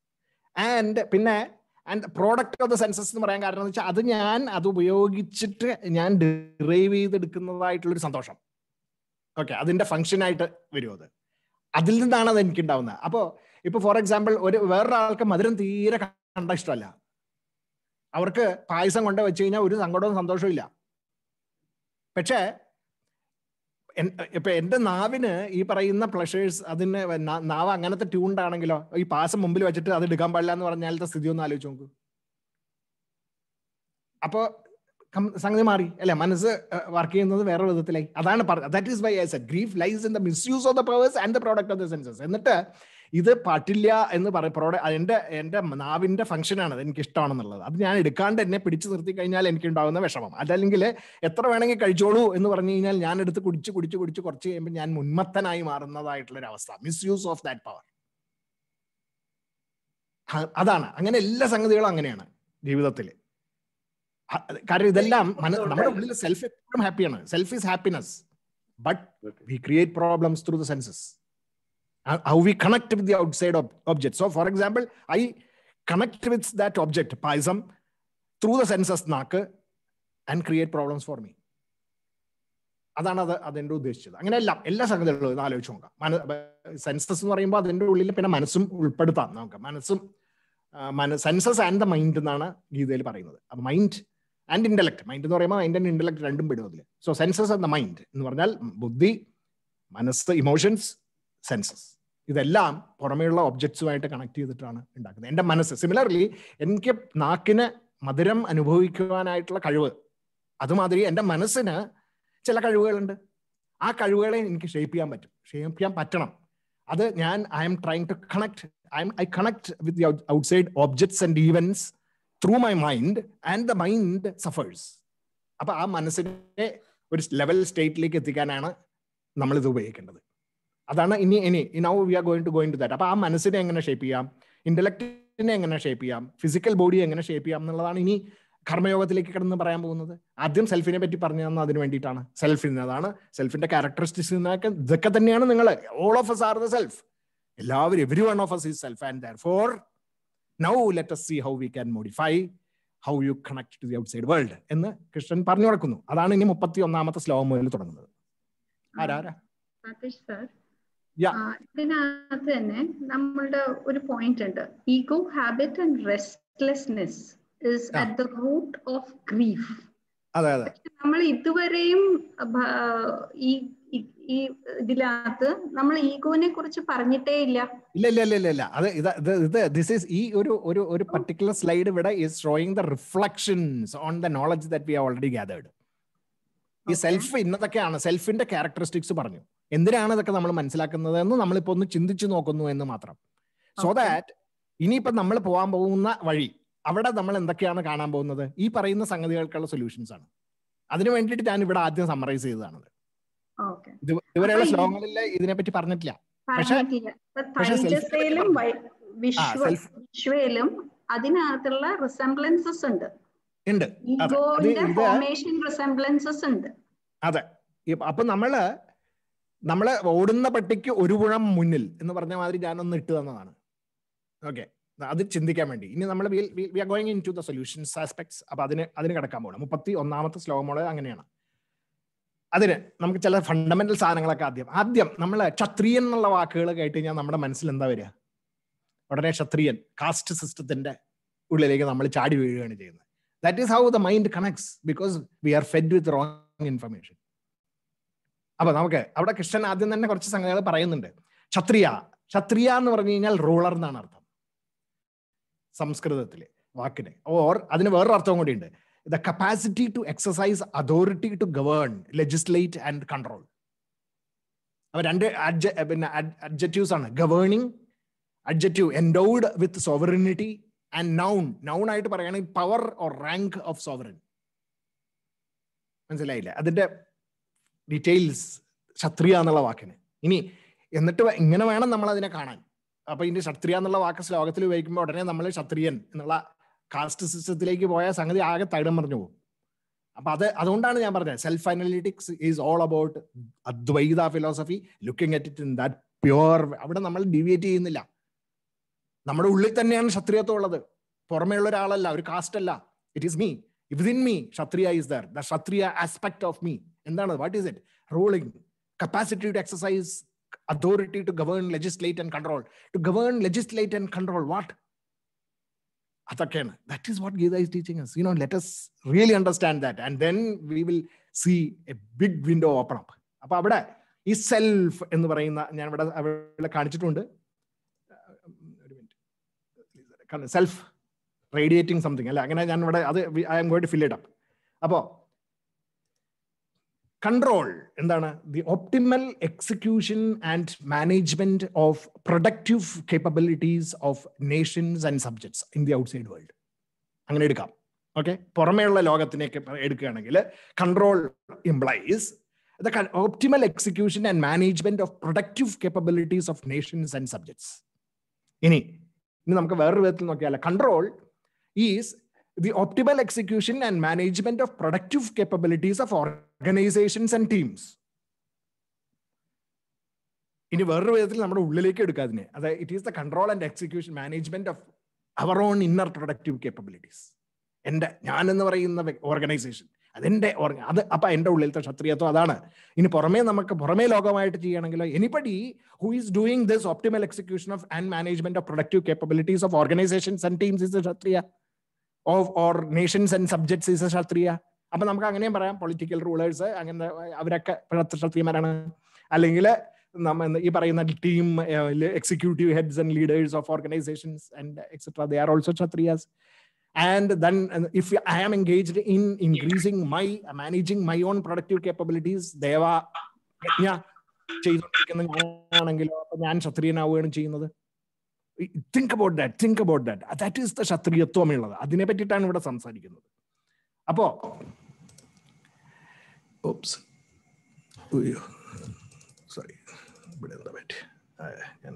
and പിന്നെ and product of the senses എന്ന് പറയാൻ കാരണം എന്ന് വെച്ചാൽ അത് ഞാൻ അത് ഉപയോഗിച്ചിട്ട് ഞാൻ ഡിറൈവ് ചെയ്തെടുക്കുന്നതായിട്ടുള്ളൊരു സന്തോഷം ഓക്കെ അതിന്റെ ഫംഗ്ഷൻ ആയിട്ട് വരും അത് അതിൽ നിന്നാണ് അത് എനിക്ക് ഉണ്ടാവുന്നത് അപ്പോൾ ഇപ്പൊ ഫോർ എക്സാമ്പിൾ ഒരു വേറൊരാൾക്ക് മധുരം തീരെ കണ്ട ഇഷ്ടമല്ല അവർക്ക് പായസം കൊണ്ട് വെച്ച് കഴിഞ്ഞാൽ ഒരു സങ്കടവും സന്തോഷവും ഇല്ല പക്ഷേ എൻ- ഇപ്പൊ എന്റെ നാവിന് ഈ പറയുന്ന പ്ലഷേഴ്സ് അതിന് നാ- നാവ് അങ്ങനത്തെ ട്യൂൺഡ് ആണെങ്കിലോ ഈ പാസം മുമ്പിൽ വെച്ചിട്ട് അത് എടുക്കാൻ പാടില്ല എന്ന് പറഞ്ഞാലത്തെ സ്ഥിതി ഒന്ന് ആലോചിച്ച് നോക്കൂ അപ്പോ കം- സംഗതി മാറി അല്ലെ മനസ്സ് വർക്ക് ചെയ്യുന്നത് വേറെ വിധത്തിലായി അതാണ് that is why I said grief lies in the misuse of the powers and the product of the senses എന്നിട്ട് ഇത് പറ്റില്ല എന്ന് പറയും പ്രോഡക്റ്റ് എന്റെ എന്റെ നാവിന്റെ ഫംഗ്ഷൻ ആണ് അത് എനിക്ക് ഇഷ്ടമാണെന്നുള്ളത് അത് ഞാൻ എടുക്കാണ്ട് എന്നെ പിടിച്ചു നിർത്തി കഴിഞ്ഞാൽ എനിക്ക് ഉണ്ടാകുന്ന വിഷമം അതല്ലെങ്കിൽ എത്ര വേണമെങ്കിൽ കഴിച്ചോളൂ എന്ന് പറഞ്ഞു കഴിഞ്ഞാൽ ഞാൻ എടുത്ത് കുടിച്ച് കുടിച്ച് കുടിച്ച് കുറച്ച് കഴിയുമ്പോൾ ഞാൻ ഉന്മത്തനായി മാറുന്നതായിട്ടുള്ള ഒരു അവസ്ഥ മിസ്യൂസ് ഓഫ് ദാറ്റ് പവർ അതാണ് അങ്ങനെ എല്ലാ സംഗതികളും അങ്ങനെയാണ് ജീവിതത്തിൽ കാരണം ഇതെല്ലാം മന- നമ്മുടെ ഉള്ളിൽ സെൽഫ് എപ്പോഴും ഹാപ്പിയാണ് self is happiness but we create problems through the senses how we connect with the outside object so for example I connect with that object payasam through the senses naakku and create problems for me അതാണ് അത് അതിൻ്റെ ഉദ്ദേശിച്ചത് അങ്ങനെ എല്ലാം എല്ലാ സംഗതികളും ഇത് ആലോചിച്ച് നോക്കാം മന സെൻസസ് എന്ന് പറയുമ്പോൾ അതിൻ്റെ ഉള്ളിൽ പിന്നെ മനസ്സും ഉൾപ്പെടുത്താം നമുക്ക് മനസ്സും സെൻസസ് ആൻഡ് ദ മൈൻഡ് എന്നാണ് ഗീതയിൽ പറയുന്നത് അപ്പൊ മൈൻഡ് ആൻഡ് ഇന്റലക്ട് മൈൻഡ് എന്ന് പറയുമ്പോൾ മൈൻഡ് ആൻഡ് ഇന്റലക്ട് രണ്ടും പെടും അതിൽ so senses and the mind എന്ന് പറഞ്ഞാൽ ബുദ്ധി മനസ്സ് ഇമോഷൻസ് സെൻസസ് ഇതെല്ലാം പുറമേയുള്ള ഒബ്ജക്ട്സുമായിട്ട് കണക്ട് ചെയ്തിട്ടാണ് ഉണ്ടാക്കുന്നത് എൻ്റെ മനസ്സ് സിമിലർലി എനിക്ക് നാക്കിന് മധുരം അനുഭവിക്കുവാനായിട്ടുള്ള കഴിവ് അതുമാതിരി എൻ്റെ മനസ്സിന് ചില കഴിവുകളുണ്ട് ആ കഴിവുകളെ എനിക്ക് ഷേപ്പ് ചെയ്യാൻ പറ്റും ഷേപ്പ് ചെയ്യാൻ പറ്റണം അത് ഞാൻ I am trying to connect I am I connect with the outside objects and events through my mind and the mind suffers അപ്പൊ ആ മനസ്സിനെ ഒരു ലെവൽ സ്റ്റേറ്റിലേക്ക് എത്തിക്കാനാണ് നമ്മൾ ഇത് ഉപയോഗിക്കേണ്ടത് അതാണ് ഇനി ഇനി now we are going to going to that അപ്പൊ ആ മനസ്സിനെ എങ്ങനെ ഷേപ്പ് ചെയ്യാം ഇന്റലക്റ്റിനെ എങ്ങനെ ഷേപ്പ് ചെയ്യാം ഫിസിക്കൽ ബോഡി എങ്ങനെ ഷേപ്പ് ചെയ്യാം എന്നുള്ളതാണ് ഇനി കർമ്മയോഗത്തിലേക്ക് കിടന്ന് പറയാൻ പോകുന്നത് ആദ്യം സെൽഫിനെ പറ്റി പറഞ്ഞു തന്ന അതിന് വേണ്ടിയിട്ടാണ് സെൽഫിന് അതാണ് സെൽഫിന്റെ ക്യാരക്ടറിസ്റ്റിക്സ് ഇതൊക്കെ തന്നെയാണ് നിങ്ങൾ all of us are the self എല്ലാവരും everyone of us is self and therefore now let us see how we can modify how you connect to the outside world എന്ന് കൃഷ്ണൻ പറഞ്ഞു കൊടുക്കുന്നു അതാണ് ഇനി മുപ്പത്തി ഒന്നാമത്തെ ശ്ലോകം മുതൽ തുടങ്ങുന്നത് ആരാരാ
സതീഷ് സർ
Yeah.
ഇതിനകത്ത് തന്നെ നമ്മളുടെ ഒരു പോയിന്റ് ഉണ്ട് ego habit and restlessness is
Yeah.
At the root of grief
അതെ അതെ
പക്ഷെ നമ്മൾ ഇതുവരെയും ഭ- ഈ ഈ- ഈ ഇതിനകത്ത് നമ്മൾ ഈഗോനെ കുറിച്ച് പറഞ്ഞിട്ടേ ഇല്ല
ഇല്ല ഇല്ല ഇല്ല ഇല്ല ഇല്ല അത് ഇത് ഇത് ഇത് ദിസ് ഈസ് ഈ ഒരു ഒരു ഒരു പർട്ടിക്കുലർ സ്ലൈഡ് ഇവിടെ is showing the reflections on the knowledge that we already gathered ഈ
Okay.
സെൽഫ് ഇന്നതൊക്കെയാണ് സെൽഫിന്റെ ക്യാരക്ടറിസ്റ്റിക്സ് പറഞ്ഞു എന്തിനാണ് ഇതൊക്കെ നമ്മൾ മനസ്സിലാക്കുന്നത് എന്ന് നമ്മളിപ്പോ ഒന്ന് ചിന്തിച്ചു നോക്കുന്നു എന്ന് മാത്രം സോ
Okay.
ദാറ്റ് ഇനിയിപ്പോ നമ്മൾ പോകാൻ പോകുന്ന വഴി അവിടെ നമ്മൾ എന്തൊക്കെയാണ് കാണാൻ പോകുന്നത് ഈ പറയുന്ന സംഗതികൾക്കുള്ള സൊല്യൂഷൻസ് ആണ് അതിനു വേണ്ടിയിട്ട് ഞാൻ ഇവിടെ ആദ്യം സമ്മറൈസ് ചെയ്തതാണ്
ഓക്കെ
ഇത് ഇതുവരെയുള്ള
അപ്പൊ ഈ-
ശ്ലോകങ്ങളിൽ ഇതിനെപ്പറ്റി പറഞ്ഞിട്ടില്ല പക്ഷെ-
പറഞ്ഞിട്ടില്ല ഇപ്പൊ
പക്ഷെ self നെ പറ്റി
തൈജസയിലും വൈ- വിശ്വ
self.
വിശ്വയിലും അതിനകത്തുള്ള റിസംബ്ലൻസസ് ഉണ്ട്
ഉണ്ട്
ഈഗോന്റെ
ഇത്
ഫോർമേഷൻ റിസംബ്ലൻസസ് ഉണ്ട്
അതെ ഈ- അപ്പൊ നമ്മള് നമ്മള് ഓടുന്ന പട്ടിക്ക് ഒരു പുഴം മുന്നിൽ എന്ന് പറഞ്ഞ മാതിരി ഞാനൊന്ന് ഇട്ട് തന്നതാണ് ഓക്കെ അത് ചിന്തിക്കാൻ വേണ്ടി ഇനി നമ്മൾ we are going in to the solutions aspects അപ്പൊ അതിന് അതിന് കിടക്കാൻ പോകണം മുപ്പത്തി ഒന്നാമത്തെ ശ്ലോകമോള് അങ്ങനെയാണ് അതിന് നമുക്ക് ചില ഫണ്ടമെന്റൽ സാധനങ്ങളൊക്കെ ആദ്യം ആദ്യം നമ്മൾ ക്ഷത്രിയൻ എന്നുള്ള വാക്കുകൾ കേട്ട് കഴിഞ്ഞാൽ നമ്മുടെ മനസ്സിൽ എന്താ വരിക ഉടനെ ക്ഷത്രിയൻ കാസ്റ്റ് സിസ്റ്റത്തിന്റെ ഉള്ളിലേക്ക് നമ്മൾ ചാടി വീഴുകയാണ് ചെയ്യുന്നത് that is how the mind connects because we are fed with wrong information അപ്പൊ നമുക്ക് അവിടെ കൃഷ്ണൻ ആദ്യം തന്നെ കുറച്ച് സംഗതികൾ പറയുന്നുണ്ട് ക്ഷത്രിയ ക്ഷത്രിയ എന്ന് പറഞ്ഞു കഴിഞ്ഞാൽ റൂളർ എന്നാണ് അർത്ഥം സംസ്കൃതത്തില് വാക്കിന് ഓർ അതിന് വേറൊരു അർത്ഥവും കൂടി ഉണ്ട് the capacity to exercise authority to govern legislate and control അപ്പൊ രണ്ട് adje- പിന്നെ അഡ്ജറ്റ്യൂസ് ആണ് governing adjective endowed with sovereignty and noun noun ആയിട്ട് പറയുകയാണെങ്കിൽ power or rank of sovereign മനസ്സിലായില്ല അതിന്റെ ഡീറ്റെയിൽസ് ക്ഷത്രിയ എന്നുള്ള വാക്കിന് ഇനി എന്നിട്ട് വേ- ഇങ്ങനെ വേണം നമ്മൾ അതിനെ കാണാൻ അപ്പൊ ഇതിന്റെ ക്ഷത്രിയ എന്നുള്ള വാക്ക് ശ്ലോകത്തിൽ ഉപയോഗിക്കുമ്പോൾ ഉടനെ നമ്മൾ ക്ഷത്രിയൻ എന്നുള്ള കാസ്റ്റ് സിസ്റ്റത്തിലേക്ക് പോയ സംഗതി ആകെ തകിടം പറഞ്ഞു പോകും അപ്പൊ അത് അതുകൊണ്ടാണ് ഞാൻ പറഞ്ഞത് self analytics is all about Advaita philosophy looking at it in that pure അവിടെ നമ്മൾ ഡീവിയേറ്റ് ചെയ്യുന്നില്ല നമ്മുടെ ഉള്ളിൽ തന്നെയാണ് ക്ഷത്രിയത്വം ഉള്ളത് പുറമേ ഉള്ള ഒരാളല്ല ഒരു കാസ്റ്റ് അല്ല it is me within me kshatriya is there the kshatriya aspect of me എന്താണ് what is it ruling capacity to exercise authority to govern, legislate, and control. To govern, legislate, and control what? അതൊക്കെയാണ് that is what Gita is teaching us. You know, let us really understand that. And then we will see a big window open up. അപ്പൊ അവിടെ ഈ self എന്ന് പറയുന്ന ഞാൻ ഇവിടെ അവിടെ കാണിച്ചിട്ടുണ്ട് ഒരു മിനിറ്റ് സെൽഫ് റേഡിയേറ്റിംഗ് സംതിങ് അല്ല അങ്ങനെ ഞാൻ ഇവിടെ അത് I am going to fill it up അപ്പോ കൺട്രോൾ എന്താണ് the optimal execution and management of productive capabilities of nations and subjects in the outside world അങ്ങനെ എടുക്കാം ഓക്കെ പുറമേയുള്ള ലോകത്തിനേക്ക് എടുക്കുകയാണെങ്കിൽ control implies the con- optimal execution and management of productive capabilities of nations and subjects. ഇനി ഇനി നമുക്ക് വേറൊരു വിധത്തിൽ നോക്കിയാൽ control is the optimal execution and management of productive capabilities of organisations and teams ഇനി വേറൊരു വിധത്തിൽ നമ്മുടെ ഉള്ളിലേക്ക് എടുക്കുക അതിനെ അതായത് it is the control and execution management of our own inner productive capabilities എൻ്റെ ഞാൻ എന്ന് പറയുന്ന ഓർഗനൈസേഷൻ അതെന്റെ ഓർഗ അത് അപ്പൊ എന്റെ ഉള്ളിലത്തെ ക്ഷത്രിയത്വം അതാണ് ഇനി പുറമേ നമുക്ക് പുറമേ ലോകമായിട്ട് ചെയ്യണമെങ്കിലോ anybody who is doing this optimal execution of and management of productive capabilities of organisations and teams is a kshatriya of or nations and subjects is a kshatriya അപ്പൊ നമുക്ക് അങ്ങനെയും പറയാം പൊളിറ്റിക്കൽ റൂളേഴ്സ് അങ്ങനെ അവരൊക്കെ ക്ഷത്രിയമാരാണ് അല്ലെങ്കിൽ നമ്മ ഈ പറയുന്ന team executive heads and leaders of organisations and etcetera they are also kshatriyas and then uh, if i am engaged in increasing my uh, managing my own productive capabilities ദേവ പ്രജ്ഞ ചെയ്തുകൊണ്ടിരിക്കുന്ന ഞാനാണെങ്കിലോ അപ്പൊ ഞാൻ ക്ഷത്രിയനാവുകയാണ് ചെയ്യുന്നത് think about that think about that that is the ക്ഷത്രിയത്വം ഉള്ളത് അതിനെ പറ്റിയിട്ടാണ് ഇവിടെ സംസാരിക്കുന്നത് അപ്പോ ഓപ്സ് സോറി ഇവിടെ എന്താ പറ്റി ഞാൻ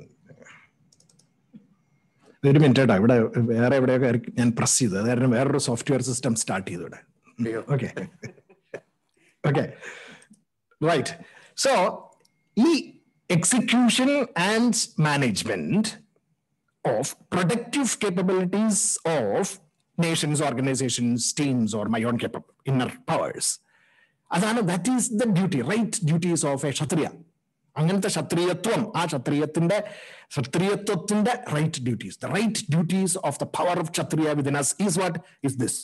ഒരു മിനിറ്റ് കേട്ടോ ഇവിടെ വേറെ എവിടെയൊക്കെ ഞാൻ പ്രസ് ചെയ്തു അത് കാരണം വേറൊരു സോഫ്റ്റ്വെയർ സിസ്റ്റം സ്റ്റാർട്ട് ചെയ്തു ഇവിടെ ഓക്കെ ഓക്കെ റൈറ്റ് സോ ഈ execution and management of productive capabilities of nations organisations teams or my own capable inner powers അതാണ് that is the duty right duties of a kshatriya അങ്ങനത്തെ ക്ഷത്രിയത്വം ആ ക്ഷത്രിയത്തിന്റെ ക്ഷത്രിയത്വത്തിന്റെ right duties the right duties of the power of kshatriya within us is what is this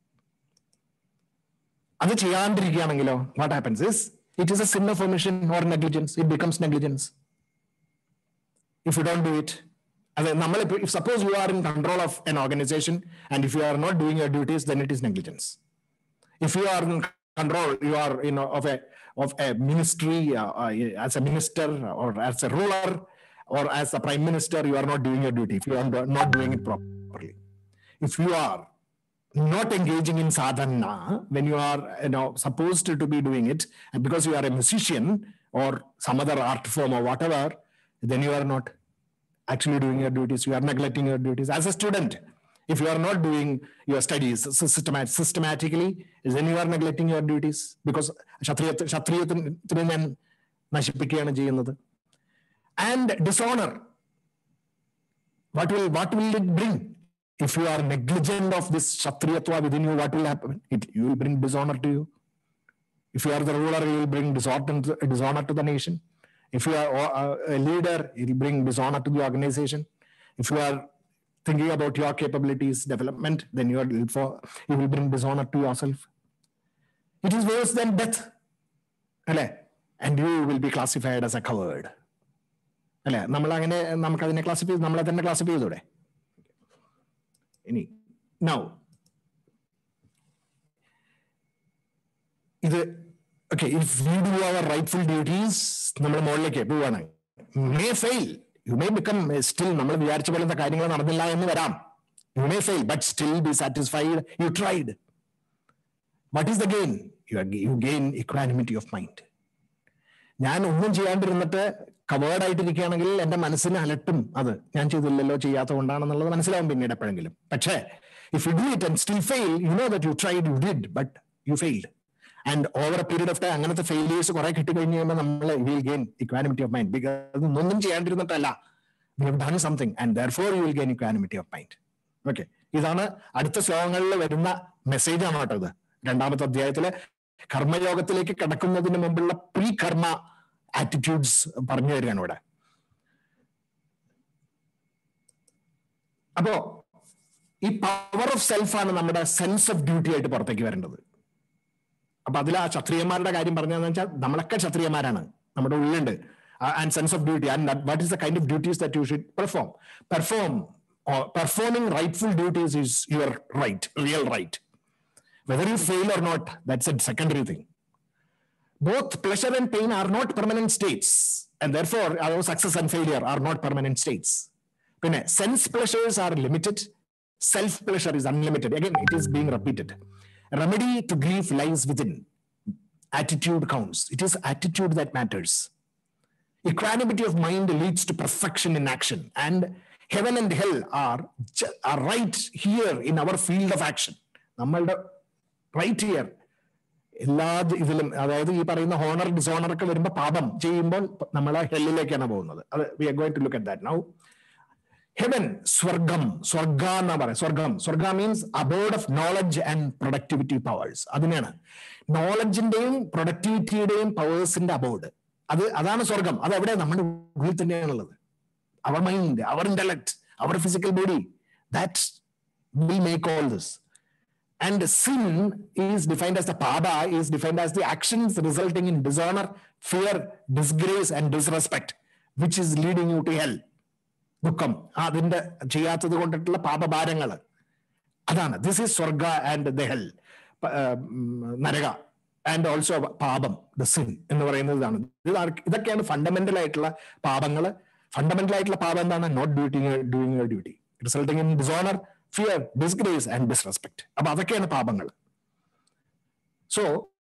അത് ചെയ്യാണ്ടിരിക്കുകയാണെങ്കിലോ what happens is it is a sin of omission or negligence it becomes negligence if you don't do it അതെ നമ്മൾ if suppose you are in control of an organisation and if you are not doing your duties then it is negligence if you are in control you are you know of a of a ministry uh, uh, as a minister or as a ruler or as a prime minister you are not doing your duty if you are not doing it properly if you are not engaging in sadhana when you are you know supposed to be doing it and because you are a musician or some other art form or whatever then you are not actually doing your duties you are neglecting your duties as a student if you are not doing your studies systemat- systematically, then you are neglecting your duties because ക്ഷത്രിയത്തിന് ഞാൻ നശിപ്പിക്കുകയാണ് ചെയ്യുന്നത് and dishonour what will what will it bring if you are negligent of this ക്ഷത്രിയത്വ within you what will happen it you will bring dishonour to you if you are the ruler you will bring disorder dishonour to the nation if you are a leader you will bring dishonour to the organisation if you are thinking about your capabilities development then you are for you will bring dishonor to yourself it is worse than death അല്ലേ and you will be classified as a coward അല്ലേ നമ്മൾ അങ്ങനെ നമുക്ക് അതിനെ classify നമ്മളെ തന്നെ classify ചെയ്തൂടെ ഇനി നൗ ഇത് okay if we do our rightful duties നമ്മൾ മുകളിലേക്ക് പോവാണ് may fail you may become still നമ്മൾ വിചാരിച്ച പോലത്തെ കാര്യങ്ങൾ നടന്നില്ല എന്ന് വരാം you may fail but still be satisfied you tried what is the gain you you gain equanimity of mind ഞാൻ ഒന്നും ചെയ്യാണ്ടിരുന്നിട്ട് കവേർഡ് ആയിട്ടിരിക്കുകയാണെങ്കിൽ എന്റെ മനസ്സിന് അലട്ടും അത് ഞാൻ ചെയ്തില്ലല്ലോ ചെയ്യാത്ത കൊണ്ടാണെന്നുള്ളത് മനസ്സിലാവും പിന്നീട് എപ്പോഴെങ്കിലും പക്ഷേ if you do it and still fail you know that you tried you did but you failed and over a period of time അങ്ങനത്തെ ഫെയിലിയേഴ്സ് കുറെ കിട്ടിക്കഴിഞ്ഞ് കഴിയുമ്പോൾ നമ്മൾ will gain equanimity of mind because ഒന്നും ചെയ്യാണ്ടിരുന്നിട്ടല്ല we have done something and therefore you will gain equanimity of mind okay ഇതാണ് അടുത്ത ശ്ലോകങ്ങളിൽ വരുന്ന മെസ്സേജ് ആണ് കേട്ടോ ഇത് രണ്ടാമത്തെ അധ്യായത്തിലെ കർമ്മയോഗത്തിലേക്ക് കടക്കുന്നതിന് മുമ്പുള്ള പ്രീ കർമ്മ ആറ്റിറ്റ്യൂഡ്സ് പറഞ്ഞു തരികയാണ് ഇവിടെ അപ്പോ ഈ പവർ ഓഫ് സെൽഫാണ് നമ്മുടെ സെൻസ് ഓഫ് ഡ്യൂട്ടി ആയിട്ട് പുറത്തേക്ക് വരേണ്ടത് അപ്പൊ അതിൽ ആ ക്ഷത്രിയന്മാരുടെ കാര്യം പറഞ്ഞതെന്ന് വെച്ചാൽ നമ്മളൊക്കെ ക്ഷത്രിയന്മാരാണ് നമ്മുടെ ഉള്ളിലുണ്ട് and sense of duty and what is the kind of duties that you should perform perform performing rightful duties is your right real right whether you fail or not that's a secondary thing both pleasure and pain are not permanent states and therefore our success and failure are not permanent states പിന്നെ sense pleasures are limited self pleasure is unlimited again it is being repeated remedy to grief lies within attitude counts it is attitude that matters equanimity of mind leads to perfection in action and heaven and hell are, ju- are right here in our field of action നമ്മളുടെ right here എല്ലാ ഇതിലും അതായത് ഈ പറയുന്ന honour dishonour ഒക്കെ വരുമ്പോൾ പാപം ചെയ്യുമ്പോൾ നമ്മളെ ഹെല്ലിലേക്കാണ് പോകുന്നത് അത് we are going to look at that now heaven സ്വർഗം സ്വർഗ എന്നാ പറയാം സ്വർഗം സ്വർഗ means abode of knowledge and productivity powers അതിനാണ് നോളജിന്റെയും പ്രൊഡക്ടിവിറ്റിയുടെയും പവേഴ്സിന്റെ അബോർഡ് അത് അതാണ് സ്വർഗം അത് എവിടെ നമ്മുടെ ഉള്ളിൽ തന്നെയാണുള്ളത് our mind our intellect our physical body that will make all this and sin is defined as the paba is defined as the actions resulting in dishonor fear disgrace and disrespect which is leading you to hell ദുഃഖം അതിന്റെ ചെയ്യാത്തത് കൊണ്ടിട്ടുള്ള പാപഭാരങ്ങൾ അതാണ് this is സ്വർഗ and the hell നരക and also പാപം the sin എന്ന് പറയുന്നത് ഇതാണ് ഇത് ആർക്ക്- ഇതൊക്കെയാണ് ഫണ്ടമെന്റൽ ആയിട്ടുള്ള പാപങ്ങൾ ഫണ്ടമെന്റൽ ആയിട്ടുള്ള പാപം എന്താണ് not duting doing your duty resulting in dishonour fear disgrace and disrespect അപ്പൊ അതൊക്കെയാണ് പാപങ്ങൾ so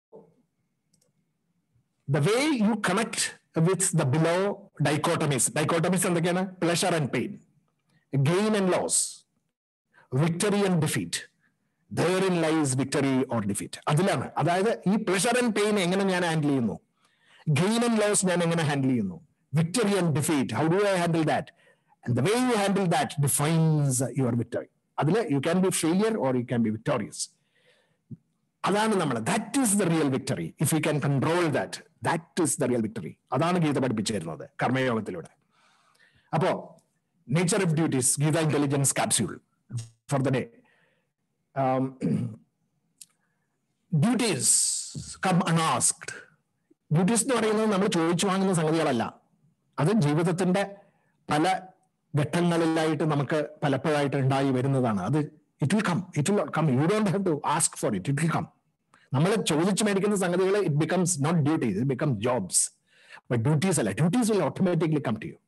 the way you connect with the below dichotomies dichotomies എന്തൊക്കെയാണ് pleasure and pain gain and loss victory and defeat therein lies victory or defeat അതിലാണ് അതായത് ഈ pleasure and pain എങ്ങനെ ഞാൻ handle ചെയ്യുന്നു ഗെയിൻ ആൻഡ് ലോസ് ഞാൻ എങ്ങനെ handle ചെയ്യുന്നു victory and defeat how do I handle that and the way you handle that defines your victory അതിൽ you can be failure or you can be victorious അതാണ് നമ്മൾ that is the real victory if you can control that that is the real victory അതാണ് ഗീത പഠിപ്പിച്ചു തരുന്നത് കർമ്മയോഗത്തിലൂടെ അപ്പോ nature of duties Gita intelligence capsule for the day duties come unasked duties എന്ന് പറയുന്നത് നമ്മൾ ചോദിച്ചു വാങ്ങുന്ന സംഗതികളല്ല അത് ജീവിതത്തിന്റെ പല ഘട്ടങ്ങളിലായിട്ട് നമുക്ക് പലപ്പോഴായിട്ട് ഉണ്ടായി വരുന്നതാണ് അത് it will come it will come you don't have to ask for it it will come നമ്മൾ ചോദിച്ചു മേടിക്കുന്ന സംഗതികൾ it becomes not duties it become jobs but duties അല്ല duties will automatically come to you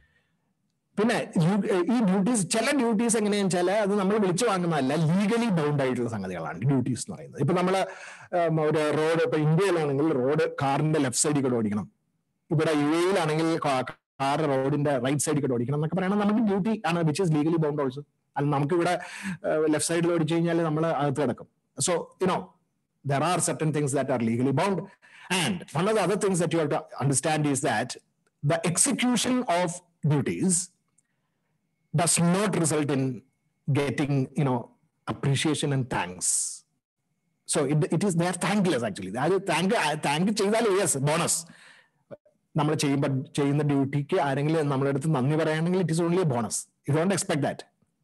പിന്നെ you- ഈ duties ചില duties എങ്ങനെയാണെന്ന് വെച്ചാൽ അത് നമ്മൾ വിളിച്ചു വാങ്ങുന്നതല്ല ലീഗലി ബൗണ്ട് ആയിട്ടുള്ള സംഗതികളാണ് ഡ്യൂട്ടീസ് എന്ന് പറയുന്നത് ഇപ്പൊ നമ്മള് ഉം, ഒരു റോഡ് ഇപ്പൊ ഇന്ത്യയിലാണെങ്കിൽ റോഡ് കാറിന്റെ ലെഫ്റ്റ് സൈഡിൽ കൂടെ ഓടിക്കണം ഇവിടെ യു എയിലാണെങ്കിൽ കാർ റോഡിന്റെ റൈറ്റ് സൈഡിൽ കൂടെ ഓടിക്കണം എന്നൊക്കെ പറയണം നമുക്ക് ഡ്യൂട്ടി ആണ് which is legally bound also അത് നമുക്ക് ഇവിടെ ലെഫ്റ്റ് സൈഡിൽ ഓടിച്ചു കഴിഞ്ഞാൽ നമ്മൾ അകത്ത് കിടക്കും so you know there are certain things that are legally bound. And one of the other things that you have to understand is that the execution of duties does not result in getting, you know, appreciation and thanks. So it, it is, they are thankless actually. അത് thank thank ചെയ്താൽ yes bonus നമ്മൾ ചെയ്യുമ്പോൾ ചെയ്യുന്ന ഡ്യൂട്ടിക്ക് ആരെങ്കിലും നമ്മുടെ അടുത്ത് നന്ദി പറയുകയാണെങ്കിൽ it is only a bonus you don't expect that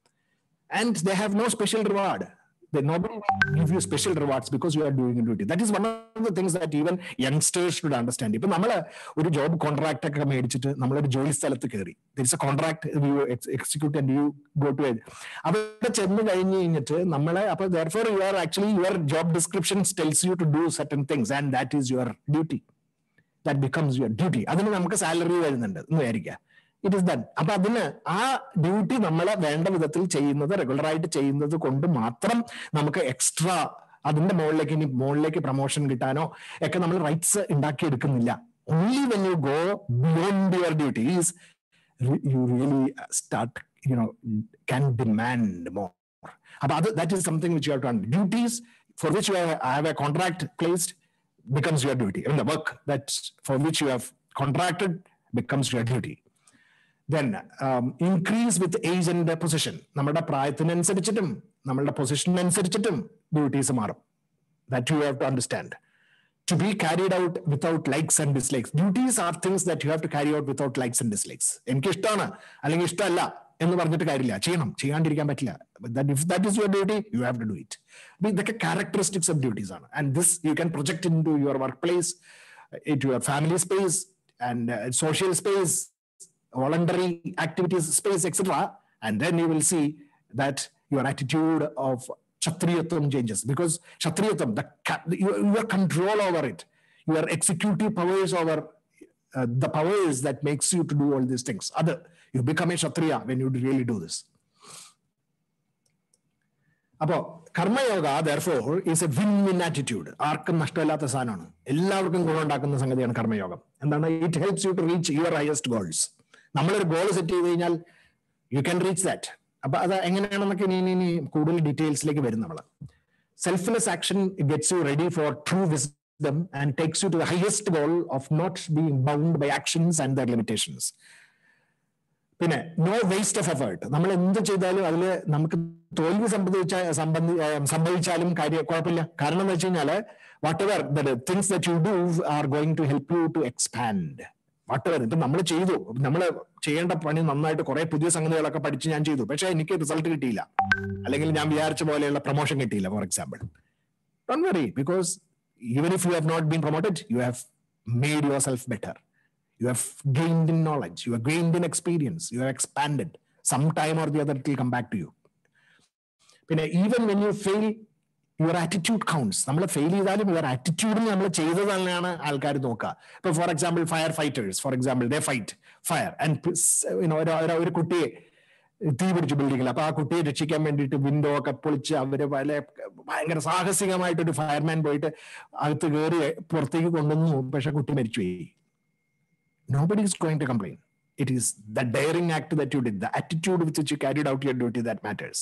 and they have no special reward. They nobody will give you special rewards because you are doing a duty. That is one of the things that even youngsters should understand. ഇപ്പൊ നമ്മൾ ഒരു job contract ഒക്കെ മേടിച്ചിട്ട് നമ്മളൊരു ജോലി സ്ഥലത്ത് കയറി this a contract you execute and you go to അവിടെ ചെന്ന് കഴിഞ്ഞ് കഴിഞ്ഞിട്ട് നമ്മളെ അപ്പൊ therefore you are actually your job description tells you to do certain things and that is your duty that becomes your duty അതിന് നമുക്ക് salary വരുന്നുണ്ട് എന്ന് വിചാരിക്കുക ഇറ്റ് ഇസ് ദൻ അപ്പൊ അതിന് ആ ഡ്യൂട്ടി നമ്മളെ വേണ്ട വിധത്തിൽ ചെയ്യുന്നത് റെഗുലർ ആയിട്ട് ചെയ്യുന്നത് കൊണ്ട് മാത്രം നമുക്ക് എക്സ്ട്രാ അതിന്റെ മുകളിലേക്ക് ഇനി മുകളിലേക്ക് പ്രൊമോഷൻ കിട്ടാനോ ഒക്കെ നമ്മൾ റൈറ്റ്സ് ഉണ്ടാക്കി എടുക്കുന്നില്ല only when you go beyond your duties you really start you know can demand more അപ്പൊ അത് that is something which you have to duties for which you have a contract placed becomes your duty. I mean, the work that for which you have contracted becomes your duty. Then um, increase with age and position. നമ്മുടെ പ്രായത്തിനനുസരിച്ചിട്ടും നമ്മളുടെ പൊസിഷനനുസരിച്ചിട്ടും duties മാറും that you have to understand to be carried out without likes and dislikes. Duties are things that you have to carry out without likes and dislikes. എനിക്ക് ഇഷ്ടമാണ് അല്ലെങ്കിൽ ഇഷ്ടമല്ല എന്ന് പറഞ്ഞിട്ട് കാര്യമില്ല ചെയ്യണം ചെയ്യാണ്ടിരിക്കാൻ പറ്റില്ല if that is your duty you have to do it അപ്പൊ ഇതൊക്കെ ക്യാരക്ടറിസ്റ്റിക്സ് ഓഫ് ഡ്യൂട്ടീസ് ആണ് and this you can project into your workplace in your family space and social space voluntary activities space etc and then you will see that your attitude of kshatriyatam changes because kshatriyatam the ca- your, your control over it your executive powers over uh, the powers that makes you to do all these things other you become a kshatriya when you really do this അപ്പോ കർമ്മയോഗ therefore is a win win attitude ആർക്കും നഷ്ടമില്ലാത്ത സാധനമാണ് എല്ലാവർക്കും ഗുണമുണ്ടാക്കുന്ന സംഗതിയാണ് കർമ്മയോഗം എന്താണ് it helps you to reach your highest goals നമ്മളൊരു ഗോൾ സെറ്റ് ചെയ്ത് കഴിഞ്ഞാൽ യു ക്യാൻ റീച്ച് ദാറ്റ് അപ്പൊ അത് എങ്ങനെയാണെന്നൊക്കെ ഇനി ഇനി- ഇനി കൂടുതൽ ഡീറ്റെയിൽസിലേക്ക് വരും നമ്മൾ selfless action gets you ready for true wisdom and takes you to the highest goal of not being bound by actions and their limitations പിന്നെ നോ വേസ്റ്റ് ഓഫ് എഫേർട്ട് നമ്മൾ എന്ത് ചെയ്താലും അതിൽ നമുക്ക് തോൽവി സംബന്ധിച്ച സംബന്ധി ഏർ സംഭവിച്ചാലും കാര്യം കുഴപ്പമില്ല കാരണം എന്ന് വെച്ച് കഴിഞ്ഞാല് whatever things that you do are going to help you to expand whatever ഇപ്പൊ നമ്മൾ ചെയ്തു നമ്മൾ ചെയ്യേണ്ട പണി നന്നായിട്ട് കുറെ പുതിയ സംഗതികളൊക്കെ പഠിച്ച് ഞാൻ ചെയ്തു പക്ഷെ എനിക്ക് റിസൾട്ട് കിട്ടിയില്ല അല്ലെങ്കിൽ ഞാൻ വിചാരിച്ച പോലെയുള്ള പ്രൊമോഷൻ കിട്ടിയില്ല for example don't worry because even if you have not been promoted you have made yourself better you have gained in knowledge you have gained in experience you have expanded some time or the other it will come back to you പിന്നെ even when you fail your attitude counts നമ്മൾ fail ചെയ്താലും your ആറ്റിറ്റ്യൂഡിൽ നമ്മൾ ചെയ്തത് തന്നെയാണ് ആൾക്കാർ നോക്കുക ഇപ്പൊ for example firefighters for example they fight fire and ഒരു കുട്ടിയെ തീ പിടിച്ചു ബിൽഡിങ്ങിൽ അപ്പൊ ആ കുട്ടിയെ രക്ഷിക്കാൻ വേണ്ടിയിട്ട് വിൻഡോ ഒക്കെ പൊളിച്ച് അവര് പല ഭയങ്കര സാഹസികമായിട്ടൊരു ഫയർമാൻ പോയിട്ട് അകത്ത് കയറി പുറത്തേക്ക് കൊണ്ടുവന്നു പക്ഷെ കുട്ടി മരിച്ചുപോയി nobody is going to complain. It is the daring act that you did, the attitude with which you carried out your duty that matters.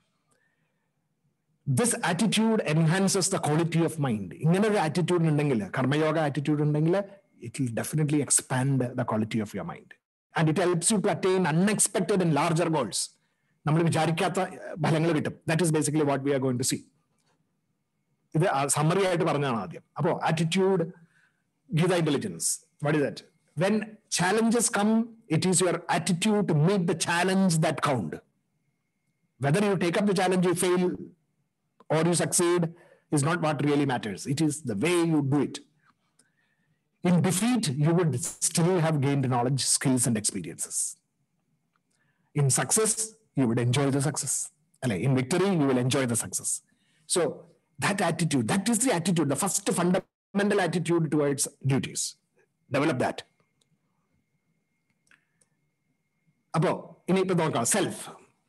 This attitude enhances the quality of mind. ഇങ്ങനെ ഒരു attitude ഉണ്ടെങ്കിൽ കർമ്മയോഗ attitude ഉണ്ടെങ്കിൽ it will definitely expand the quality of your mind and it helps you to attain unexpected and larger goals നമ്മൾ വിചാരിക്കാത്ത ഫലങ്ങൾ കിട്ടും that is basically what we are going to see ഇത് സമ്മറി ആയിട്ട് പറഞ്ഞതാണ് ആദ്യം അപ്പോ attitude Gita intelligence what is that when challenges come, it is your attitude to meet the challenge that count. Whether you take up the challenge, you fail, or you succeed is not what really matters. It is the way you do it. In defeat, you would still have gained knowledge, skills, and experiences. In success, you would enjoy the success. In victory, you will enjoy the success. So, that attitude, that is the attitude, the first fundamental attitude towards duties. Develop that. അപ്പോ ഇനിയിപ്പോ നോക്കാം self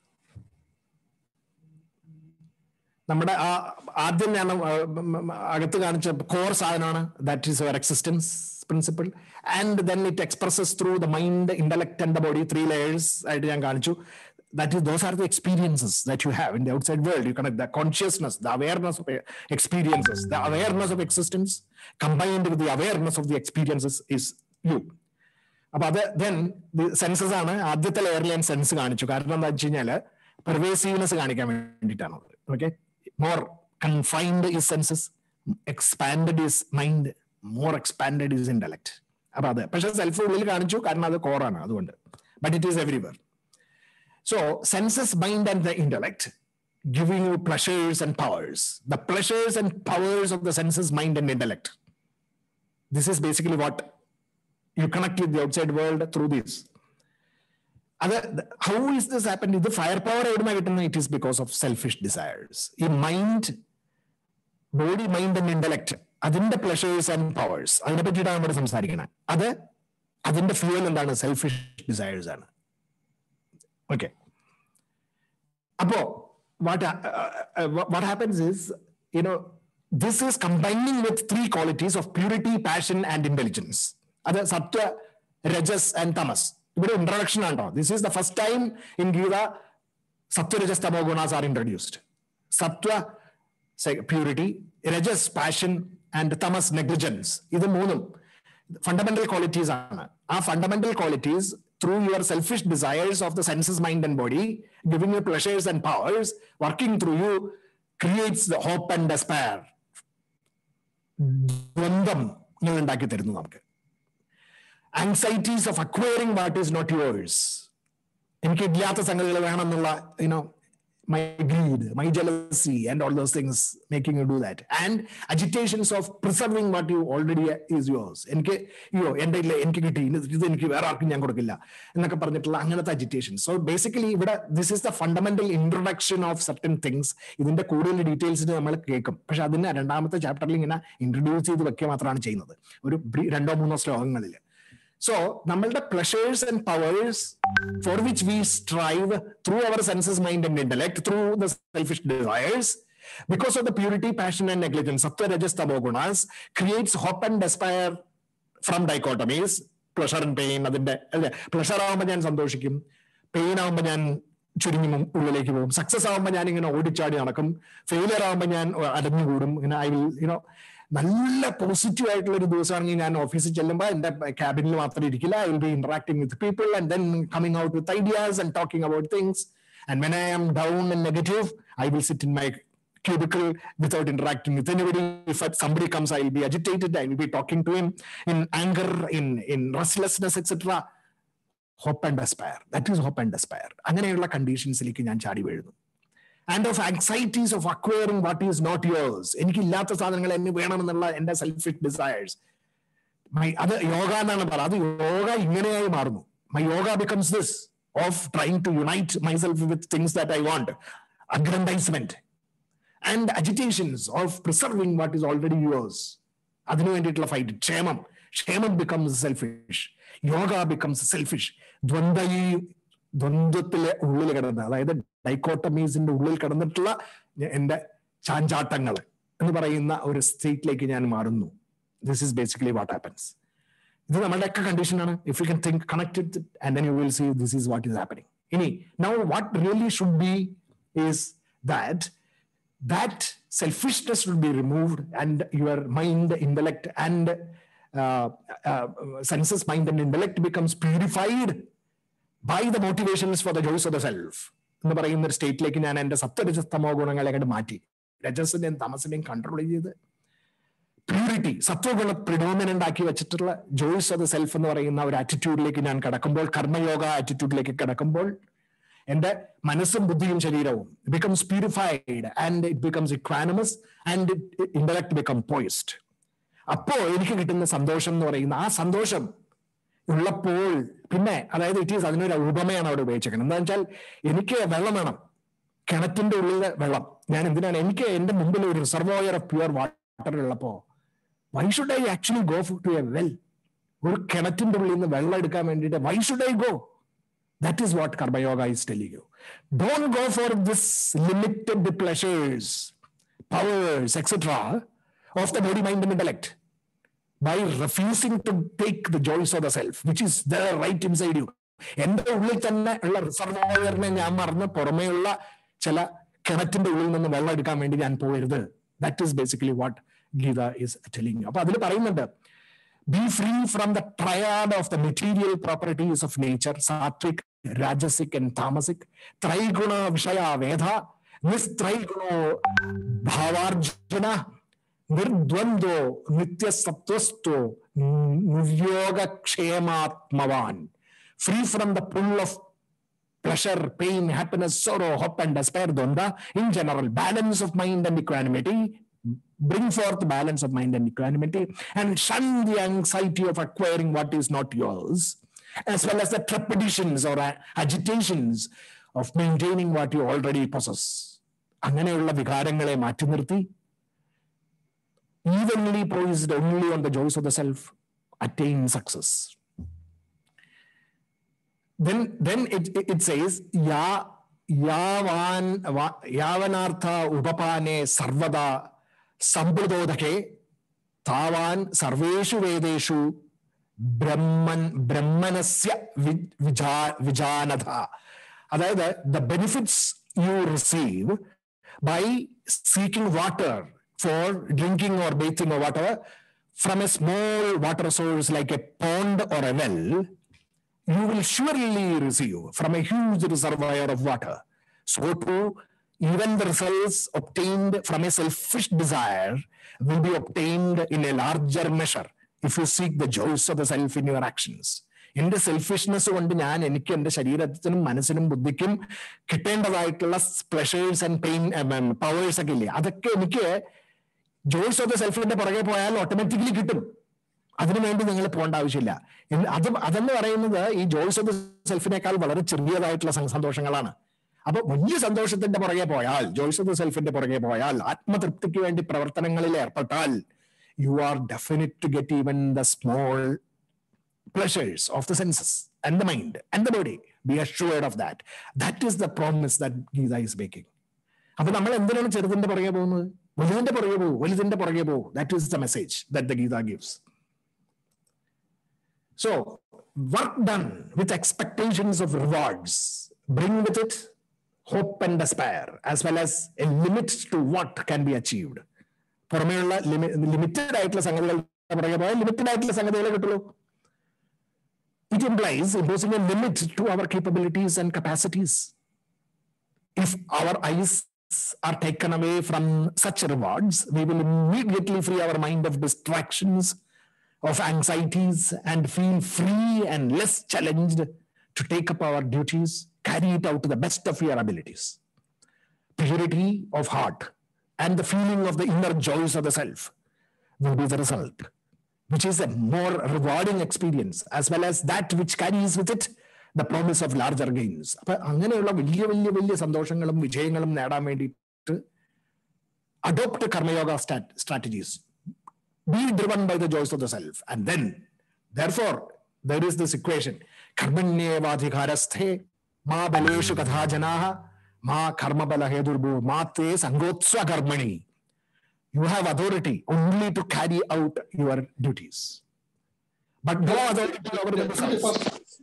നമ്മുടെ ആ ആദ്യം ഞാൻ അകത്ത് കാണിച്ച core സാധനമാണ് that is your existence principle and then it expresses through the mind intellect and the body three layers ആയിട്ട് ഞാൻ കാണിച്ചു that is those are the experiences that you have in the outside world you connect the consciousness the awareness of experiences the awareness of existence combined with the awareness of the experiences is you അപ്പൊ അത് then census ആണ് ആദ്യത്തെ ലെയറിൽ ഞാൻ sense കാണിച്ചു കാരണം എന്താ വെച്ച് കഴിഞ്ഞാല് പെർവേസീവ്നെസ് കാണിക്കാൻ വേണ്ടിയിട്ടാണ് okay more confined is senses expanded is mind more expanded is intellect അപ്പൊ അത് പക്ഷെ സെൽഫ് ഉള്ളിൽ കാണിച്ചു കാരണം അത് കോറാണ് അതുകൊണ്ട് but it is everywhere so senses mind and the intellect giving you pleasures and powers the pleasures and powers of the senses mind and intellect this is basically what you connect with the outside world through this. Other, how is this happened? The firepower it is because of selfish desires. In mind, body, mind, and intellect, അതിന്റെ pleasures and powers അതിനെ പറ്റിയിട്ടാണ് നമ്മൾ സംസാരിക്കുന്നത് അത് അതിന്റെ fuel എന്താണ് selfish desires ആണ് okay അപ്പോ what what happens is you know this is combining with three qualities of purity passion and intelligence അത് സത്വ രജസ് ആൻഡ് തമസ് ഇവിടെ ഇൻട്രൊഡക്ഷൻ ആണോ this is the first time in Gita സത്വരജസ് തമോ ഗുണാസ് ആർ ഇൻട്രൊഡ്യൂസ്ഡ് സത്വ പ്യൂരിറ്റി രജസ് പാഷൻ ആൻഡ് തമസ് നെഗ്ലിജൻസ് ഇത് മൂന്നും ഫണ്ടമെന്റൽ ക്വാളിറ്റീസ് ആണ് ആ fundamental qualities through your selfish desires of the senses mind and body giving you pleasures and powers working through you creates the hope and despair ദ്വന്ദ്ങ്ങൾ ഉണ്ടാക്കി തരുന്നു നമുക്ക് anxieties of acquiring what is not yours എനിക്ക് ഇല്ലാത്ത സംഗതികൾ വേണമെന്നുള്ള you know my greed, my jealousy, and all those things making you do that. And agitations of preserving what you already is yours. എനിക്ക് അയ്യോ എൻ്റെ ഇല്ല എനിക്ക് കിട്ടി ഇത് ഇത് എനിക്ക് വേറെ ആർക്കും ഞാൻ കൊടുക്കില്ല എന്നൊക്കെ പറഞ്ഞിട്ടുള്ള അങ്ങനത്തെ അജിറ്റേഷൻ സോ ബേസിക്കലി ഇവിടെ this is the fundamental introduction of certain things ഇതിന്റെ കൂടുതൽ ഡീറ്റെയിൽസിന് നമ്മൾ കേൾക്കും പക്ഷെ അതിന് രണ്ടാമത്തെ ചാപ്റ്ററിൽ ഇങ്ങനെ ഇൻട്രൊഡ്യൂസ് ചെയ്ത് വെക്കുക മാത്രമാണ് ചെയ്യുന്നത് ഒരു ബ്രീ- രണ്ടോ മൂന്നോ ശ്ലോകങ്ങളിൽ So, നമ്മളുടെ pleasures and powers for which we strive through our senses, mind, and intellect, through the selfish desires, because of the purity, passion, and negligence, sattva, rajas, tamo gunas, creates hope and despair from dichotomies, pleasure and pain. അതിന്റെ അല്ലെ pleasure ആവുമ്പോൾ ഞാൻ സന്തോഷിക്കും pain ആവുമ്പോൾ ഞാൻ ചുരുങ്ങി മും- ഉള്ളിലേക്ക് പോകും സക്സസ് ആവുമ്പോൾ ഞാൻ ഇങ്ങനെ ഓടിച്ചാടി നടക്കും ഫെയിലിയർ ആവുമ്പോൾ ഞാൻ അടഞ്ഞുകൂടും ഇങ്ങനെ ഐ വിൽ യുനോ നല്ല പോസിറ്റീവ് ആയിട്ടുള്ള ഒരു ദിവസമാണെങ്കിൽ ഞാൻ ഓഫീസിൽ ചെല്ലുമ്പോൾ എന്റെ ക്യാബിനിൽ മാത്രം ഇരിക്കില്ല I will be interacting with people and then coming out with ideas and talking about things and when I am down and negative I will sit in my cubicle without interacting with anybody. If somebody comes, I will be agitated. I will be talking to him in anger, in in restlessness, etc. Hope and despair. That is hope and despair. അങ്ങനെയുള്ള കണ്ടീഷൻസിലേക്ക് ഞാൻ ചാടി വീഴുന്നു and of anxieties of acquiring what is not yours എനിക്കില്ലാത്ത സാധനങ്ങൾ എന്നെ വേണമെന്നുള്ള എന്റെ selfish desires my അത് യോഗ എന്നാണ് പറയുന്നത് അത് യോഗ ഇങ്ങനെയായി മാറുന്നു my yoga becomes this of trying to unite myself with things that I want aggrandisement and agitations of preserving what is already yours അതിനു വേണ്ടിയിട്ടുള്ള ഫൈറ്റ് ക്ഷേമം ക്ഷേമം becomes selfish yoga becomes selfish ദ്വന്ദ്വ ഈ ദ്വന്ദ്വത്തിലെ ഉള്ളിൽ കിടന്ന് അതായത് ഡൈക്കോട്ടമീസിന്റെ ഉള്ളിൽ കിടന്നിട്ടുള്ള എന്റെ ചാഞ്ചാട്ടങ്ങൾ എന്ന് പറയുന്ന ഒരു സ്റ്റേറ്റിലേക്ക് ഞാൻ മാറുന്നു this is basically what happens ഇത് നമ്മുടെയൊക്കെ കണ്ടീഷനാണ് if you can think connected and then you will see this is what is happening ഇനി now what really should be is that that selfishness will be removed and your mind intellect and uh, uh, senses mind and intellect becomes purified by the motivations for the joys of the self എന്ന് പറയുന്ന ഒരു സ്റ്റേറ്റിലേക്ക് ഞാൻ എന്റെ സത്വരജസ്തമോ ഗുണങ്ങളെ കണ്ട് മാറ്റി രജസിന്റെയും തമസിന്റെയും കൺട്രോൾ ചെയ്ത് പ്യൂരിറ്റി സത്വഗുണ പ്രിഡോമിനന്റ് ആക്കി വെച്ചിട്ടുള്ള ജോയ്സ് ഓഫ് ദ സെൽഫ് എന്ന് പറയുന്ന ഒരു ആറ്റിറ്റ്യൂഡിലേക്ക് ഞാൻ കടക്കുമ്പോൾ കർമ്മയോഗ ആറ്റിറ്റ്യൂഡിലേക്ക് കടക്കുമ്പോൾ എന്റെ മനസ്സും ബുദ്ധിയും ശരീരവും becomes purified and it becomes equanimous and intellect become poised അപ്പോ എനിക്ക് കിട്ടുന്ന സന്തോഷം എന്ന് പറയുന്ന ആ സന്തോഷം ഉള്ളപ്പോൾ പിന്നെ അതായത് ഇറ്റ് ഈസ് അതിനൊരു ഉപമയാണ് അവിടെ ഉപയോഗിച്ചേക്കുന്നത് എന്താ വെച്ചാൽ എനിക്ക് വെള്ളം വേണം കിണറ്റിന്റെ ഉള്ളിലെ വെള്ളം ഞാൻ എന്തിനാണ് എനിക്ക് എന്റെ മുമ്പിൽ ഒരു റിസർവോയർ ഓഫ് പ്യുവർ വാട്ടർ ഉള്ളപ്പോ why should I actually go to a well ഒരു കിണറ്റിന്റെ ഉള്ളിൽ നിന്ന് വെള്ളം എടുക്കാൻ വേണ്ടിയിട്ട് why should I go That is what Karma Yoga is telling you. Don't go for this limited pleasures, powers, etc. of the body, mind, and intellect by refusing to take the joys of the self, which is there right inside you. എന്റെ ഉള്ളിൽ തന്നെ ഉള്ള റിസർവോയറിനെ ഞാൻ മറന്ന് പുറമേയുള്ള ചില കിണറ്റിന്റെ ഉള്ളിൽ നിന്ന് വെള്ളം എടുക്കാൻ വേണ്ടി ഞാൻ പോകരുത് that is basically what Gita is telling അപ്പൊ അതിൽ പറയുന്നുണ്ട് be free from the triad of the material properties of nature, sattvic, rajasic, and tamasic, triguna vishaya veda, nistriguno bhavarjuna, nirdvando nitya sattvasto, niryoga kshematmavan, free from the pull of pleasure, pain, happiness, sorrow, hope, and despair, dvanda, in general, balance of mind and equanimity, bring forth balance of mind and equanimity and shun the anxiety of acquiring what is not yours, as well as the trepidations or uh, agitations of maintaining what you already possess. അങ്ങനെയുള്ള വികാരങ്ങളെ മാറ്റി നിർത്തി evenly poised only on the joys of the self, attain success. Then, then it, it, it says, ya, yavan, va- yavanartha upapane sarvada സമ്പൃതോദകെ താവാൻ സർവേഷു വേദേഷു ബ്രഹ്മൻ ബ്രഹ്മനസ്യ വി- വിജാ വിജാനത അതായത് the benefits you receive by seeking water for drinking or bathing or water from a small water source like a pond or a well you will surely receive from a huge reservoir of water. So too, even the results obtained from a selfish desire will be obtained in a larger measure if you seek the joys of the self in your actions. എന്റെ selfishness കൊണ്ട് ഞാൻ എനിക്ക് എന്റെ ശരീരത്തിനും മനസ്സിനും ബുദ്ധിക്കും കിട്ടേണ്ടതായിട്ടുള്ള pleasures and pain powers ഒക്കെ ഇല്ലേ അതൊക്കെ എനിക്ക് ജോയ്സ് ഓഫ് ദ സെൽഫിന്റെ പുറകെ പോയാൽ ഓട്ടോമാറ്റിക്കലി കിട്ടും അതിനുവേണ്ടി നിങ്ങൾ പോകേണ്ട ആവശ്യമില്ല എന്ന് അത് അതെന്ന് പറയുന്നത് ഈ ജോയ്സ് ഓഫ് ദ സെൽഫിനേക്കാൾ വളരെ ചെറിയതായിട്ടുള്ള സം- സന്തോഷങ്ങളാണ് അപ്പൊ വലിയ സന്തോഷത്തിന്റെ പുറകെ പോയാൽ ജോയ്സ് ഓഫ് ദ സെൽഫിന്റെ പുറകെ പോയാൽ ആത്മതൃപ്തിക്ക് വേണ്ടി പ്രവർത്തനങ്ങളിൽ ഏർപ്പെട്ടാൽ you are definite to get even the small pleasures of the senses and the mind and the body. Be assured of that. That is the promise that Gita is making. അപ്പൊ നമ്മൾ എന്തിനാണ് ചെറുതിന്റെ പുറകെ പോകുന്നത് വലുതിന്റെ പുറകെ പോകും വലുതിന്റെ പുറകെ പോകും that is the message that the Gita gives so work done with expectations of rewards bring with it hope and despair as well as a limit to what can be achieved പുറമേയുള്ള ലിമിറ്റഡ് ആയിട്ടുള്ള സംഗതികൾ പുറകെ പോയാൽ limited ആയിട്ടുള്ള സംഗതികളെ കിട്ടുള്ളൂ it implies imposing a limit to our capabilities and capacities. If our eyes are taken away from such rewards, we will immediately free our mind of distractions, of anxieties, and feel free and less challenged to take up our duties, carry it out to the best of your abilities. Purity of heart and the feeling of the inner joys of the self will be the result which is a more rewarding experience as well as that which carries with it the promise of larger gains അപ്പൊ അങ്ങനെയുള്ള വലിയ വലിയ വലിയ സന്തോഷങ്ങളും വിജയങ്ങളും നേടാൻ വേണ്ടിയിട്ട് adopt karmayoga strategies be driven by the joys of the self and then therefore there is this equation കർമ്മണ്യേവാധികാരസ്ഥേ മാ ബലേഷു കഥാജനാഹ മാ കർമ്മബല ഹേതുർഭൂ മാ തേ സംഗോത്സ്വ കർമ്മണി you have authority only to carry out your duties. But no authority over themselves.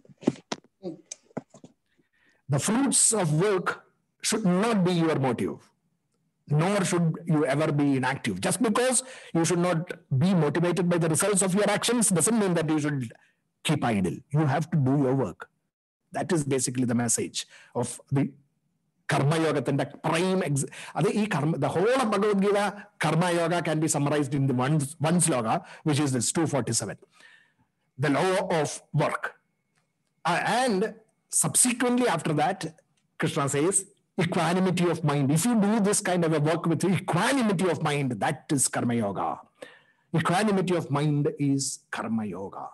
The fruits of work should not be your motive, nor should you ever be inactive. Just because you should not be motivated by the results of your actions doesn't mean that you should keep idle. You have to do your work. That is basically the message of the കർമ്മയോഗത്തിന്റെ prime ex അത് ഈ കർമ്മ the whole of Bhagavad Gita karmayoga can be summarized in the one one shloka which is this two forty seven the law of work and subsequently after that Krishna says equanimity of mind. If you do this kind of a work with equanimity of mind, that is karma yoga. Equanimity of mind is karma yoga.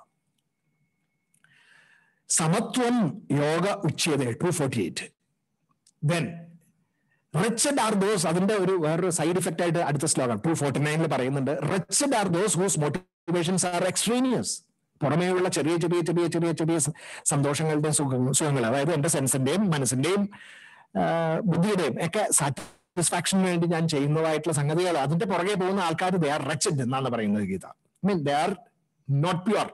സമത്വം യോഗ ഉച്ചയതേ two forty eight then wretched are those അതിന്റെ ഒരു വേറൊരു side effect ആയിട്ട് അടുത്ത ശ്ലോകം to forty നയനിൽ പറയുന്നുണ്ട് wretched are those whose motivations are extraneous പുറമേയുള്ള ചെറിയ ചെറിയ ചെറിയ ചെറിയ ചെറിയ സന്തോഷങ്ങളുടെയും സുഖ സുഖങ്ങൾ അതായത് എന്റെ സെൻസിന്റെയും മനസ്സിന്റെയും ബുദ്ധിയുടെയും ഒക്കെ സാറ്റിസ്ഫാക്ഷന് വേണ്ടി ഞാൻ ചെയ്യുന്നതായിട്ടുള്ള സംഗതികൾ അതിന്റെ പുറകെ പോകുന്ന ആൾക്കാർ ദേ ആർ റച്ചഡ് എന്നാണ് പറയുന്നത് Gita mean they are not pure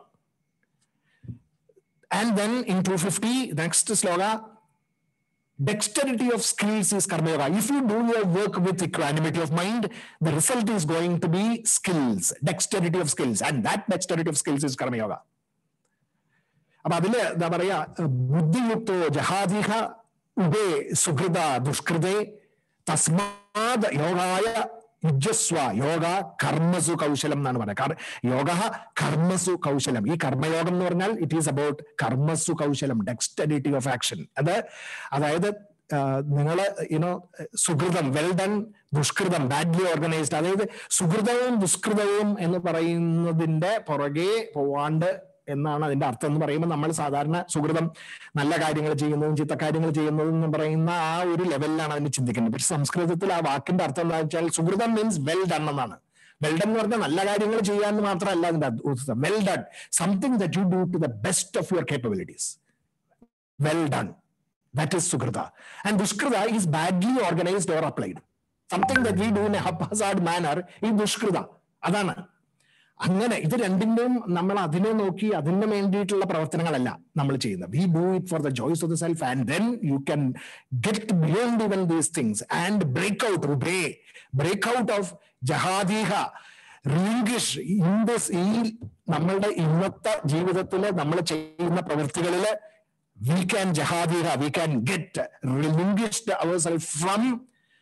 and then in two fifty next shloka dexterity of skills is karma yoga. If you do your work with equanimity of mind, the result is going to be skills, dexterity of skills, and that dexterity of skills is karma yoga. അപ്പൊ അതില് എന്താ പറയാ ബുദ്ധിയുക്തോ ജഹാദിഹ ഉബേ സുഹൃത ദുഷ്കൃതേ തസ്മാത് യോഗായ യുജസ്വ യോഗ കർമ്മസു കൗശലം എന്നാണ് പറയുന്നത് യോഗ കർമ്മസു കൗശലം ഈ കർമ്മയോഗം എന്ന് പറഞ്ഞാൽ ഇറ്റ് ഈസ് അബൌട്ട് കർമ്മസു കൗശലം ഡെക്സ്റ്ററിറ്റി ഓഫ് ആക്ഷൻ അത് അതായത് നിങ്ങൾ യുനോ സുഹൃതം വെൽ ഡൺ ദുഷ്കൃതം ബാഡ്ലി ഓർഗനൈസ്ഡ് അതായത് സുഹൃതവും ദുഷ്കൃതവും എന്ന് പറയുന്നതിന്റെ പുറകെ പോവാണ്ട് എന്നാണ് അതിന്റെ അർത്ഥം എന്ന് പറയുമ്പോൾ നമ്മൾ സാധാരണ സുഹൃതം നല്ല കാര്യങ്ങൾ ചെയ്യുന്നതും ചിത്ത കാര്യങ്ങൾ ചെയ്യുന്നതും എന്ന് പറയുന്ന ആ ഒരു ലെവലിലാണ് അതിന് ചിന്തിക്കുന്നത് പക്ഷെ സംസ്കൃതത്തിൽ ആ വാക്കിന്റെ അർത്ഥം എന്താ വെച്ചാൽ സുഹൃതം മീൻസ് വെൽ ഡൺ എന്നാണ് വെൽ ഡൺ എന്ന് പറഞ്ഞാൽ നല്ല കാര്യങ്ങൾ ചെയ്യാന്ന് മാത്രമല്ല അതിന്റെ അർത്ഥം well done something that you do to the best of your capabilities well done that is സുഹൃത ആൻഡ് ദുഷ്കൃത is badly organized or applied something that we do in a hazard manner ഈ ദുഷ്കൃത അതാണ് അങ്ങനെ ഇത് രണ്ടിന്റെയും നമ്മൾ അതിനെ നോക്കി അതിന് വേണ്ടിയിട്ടുള്ള പ്രവർത്തനങ്ങളല്ല നമ്മൾ ചെയ്യുന്നത് we do it for the joys of the self and then you can get beyond even these things and break out ഉബേ ബ്രേക്ക് ഔട്ട് ഓഫ് ജഹാദീഹ റീങ്കിഷ് ഇൻ ദിസ് ഈ നമ്മളുടെ ഇന്നത്തെ ജീവിതത്തിൽ നമ്മൾ ചെയ്യുന്ന പ്രവൃത്തികളില് വി ക്യാൻ ജഹാദീഹ we can get relinquished our self from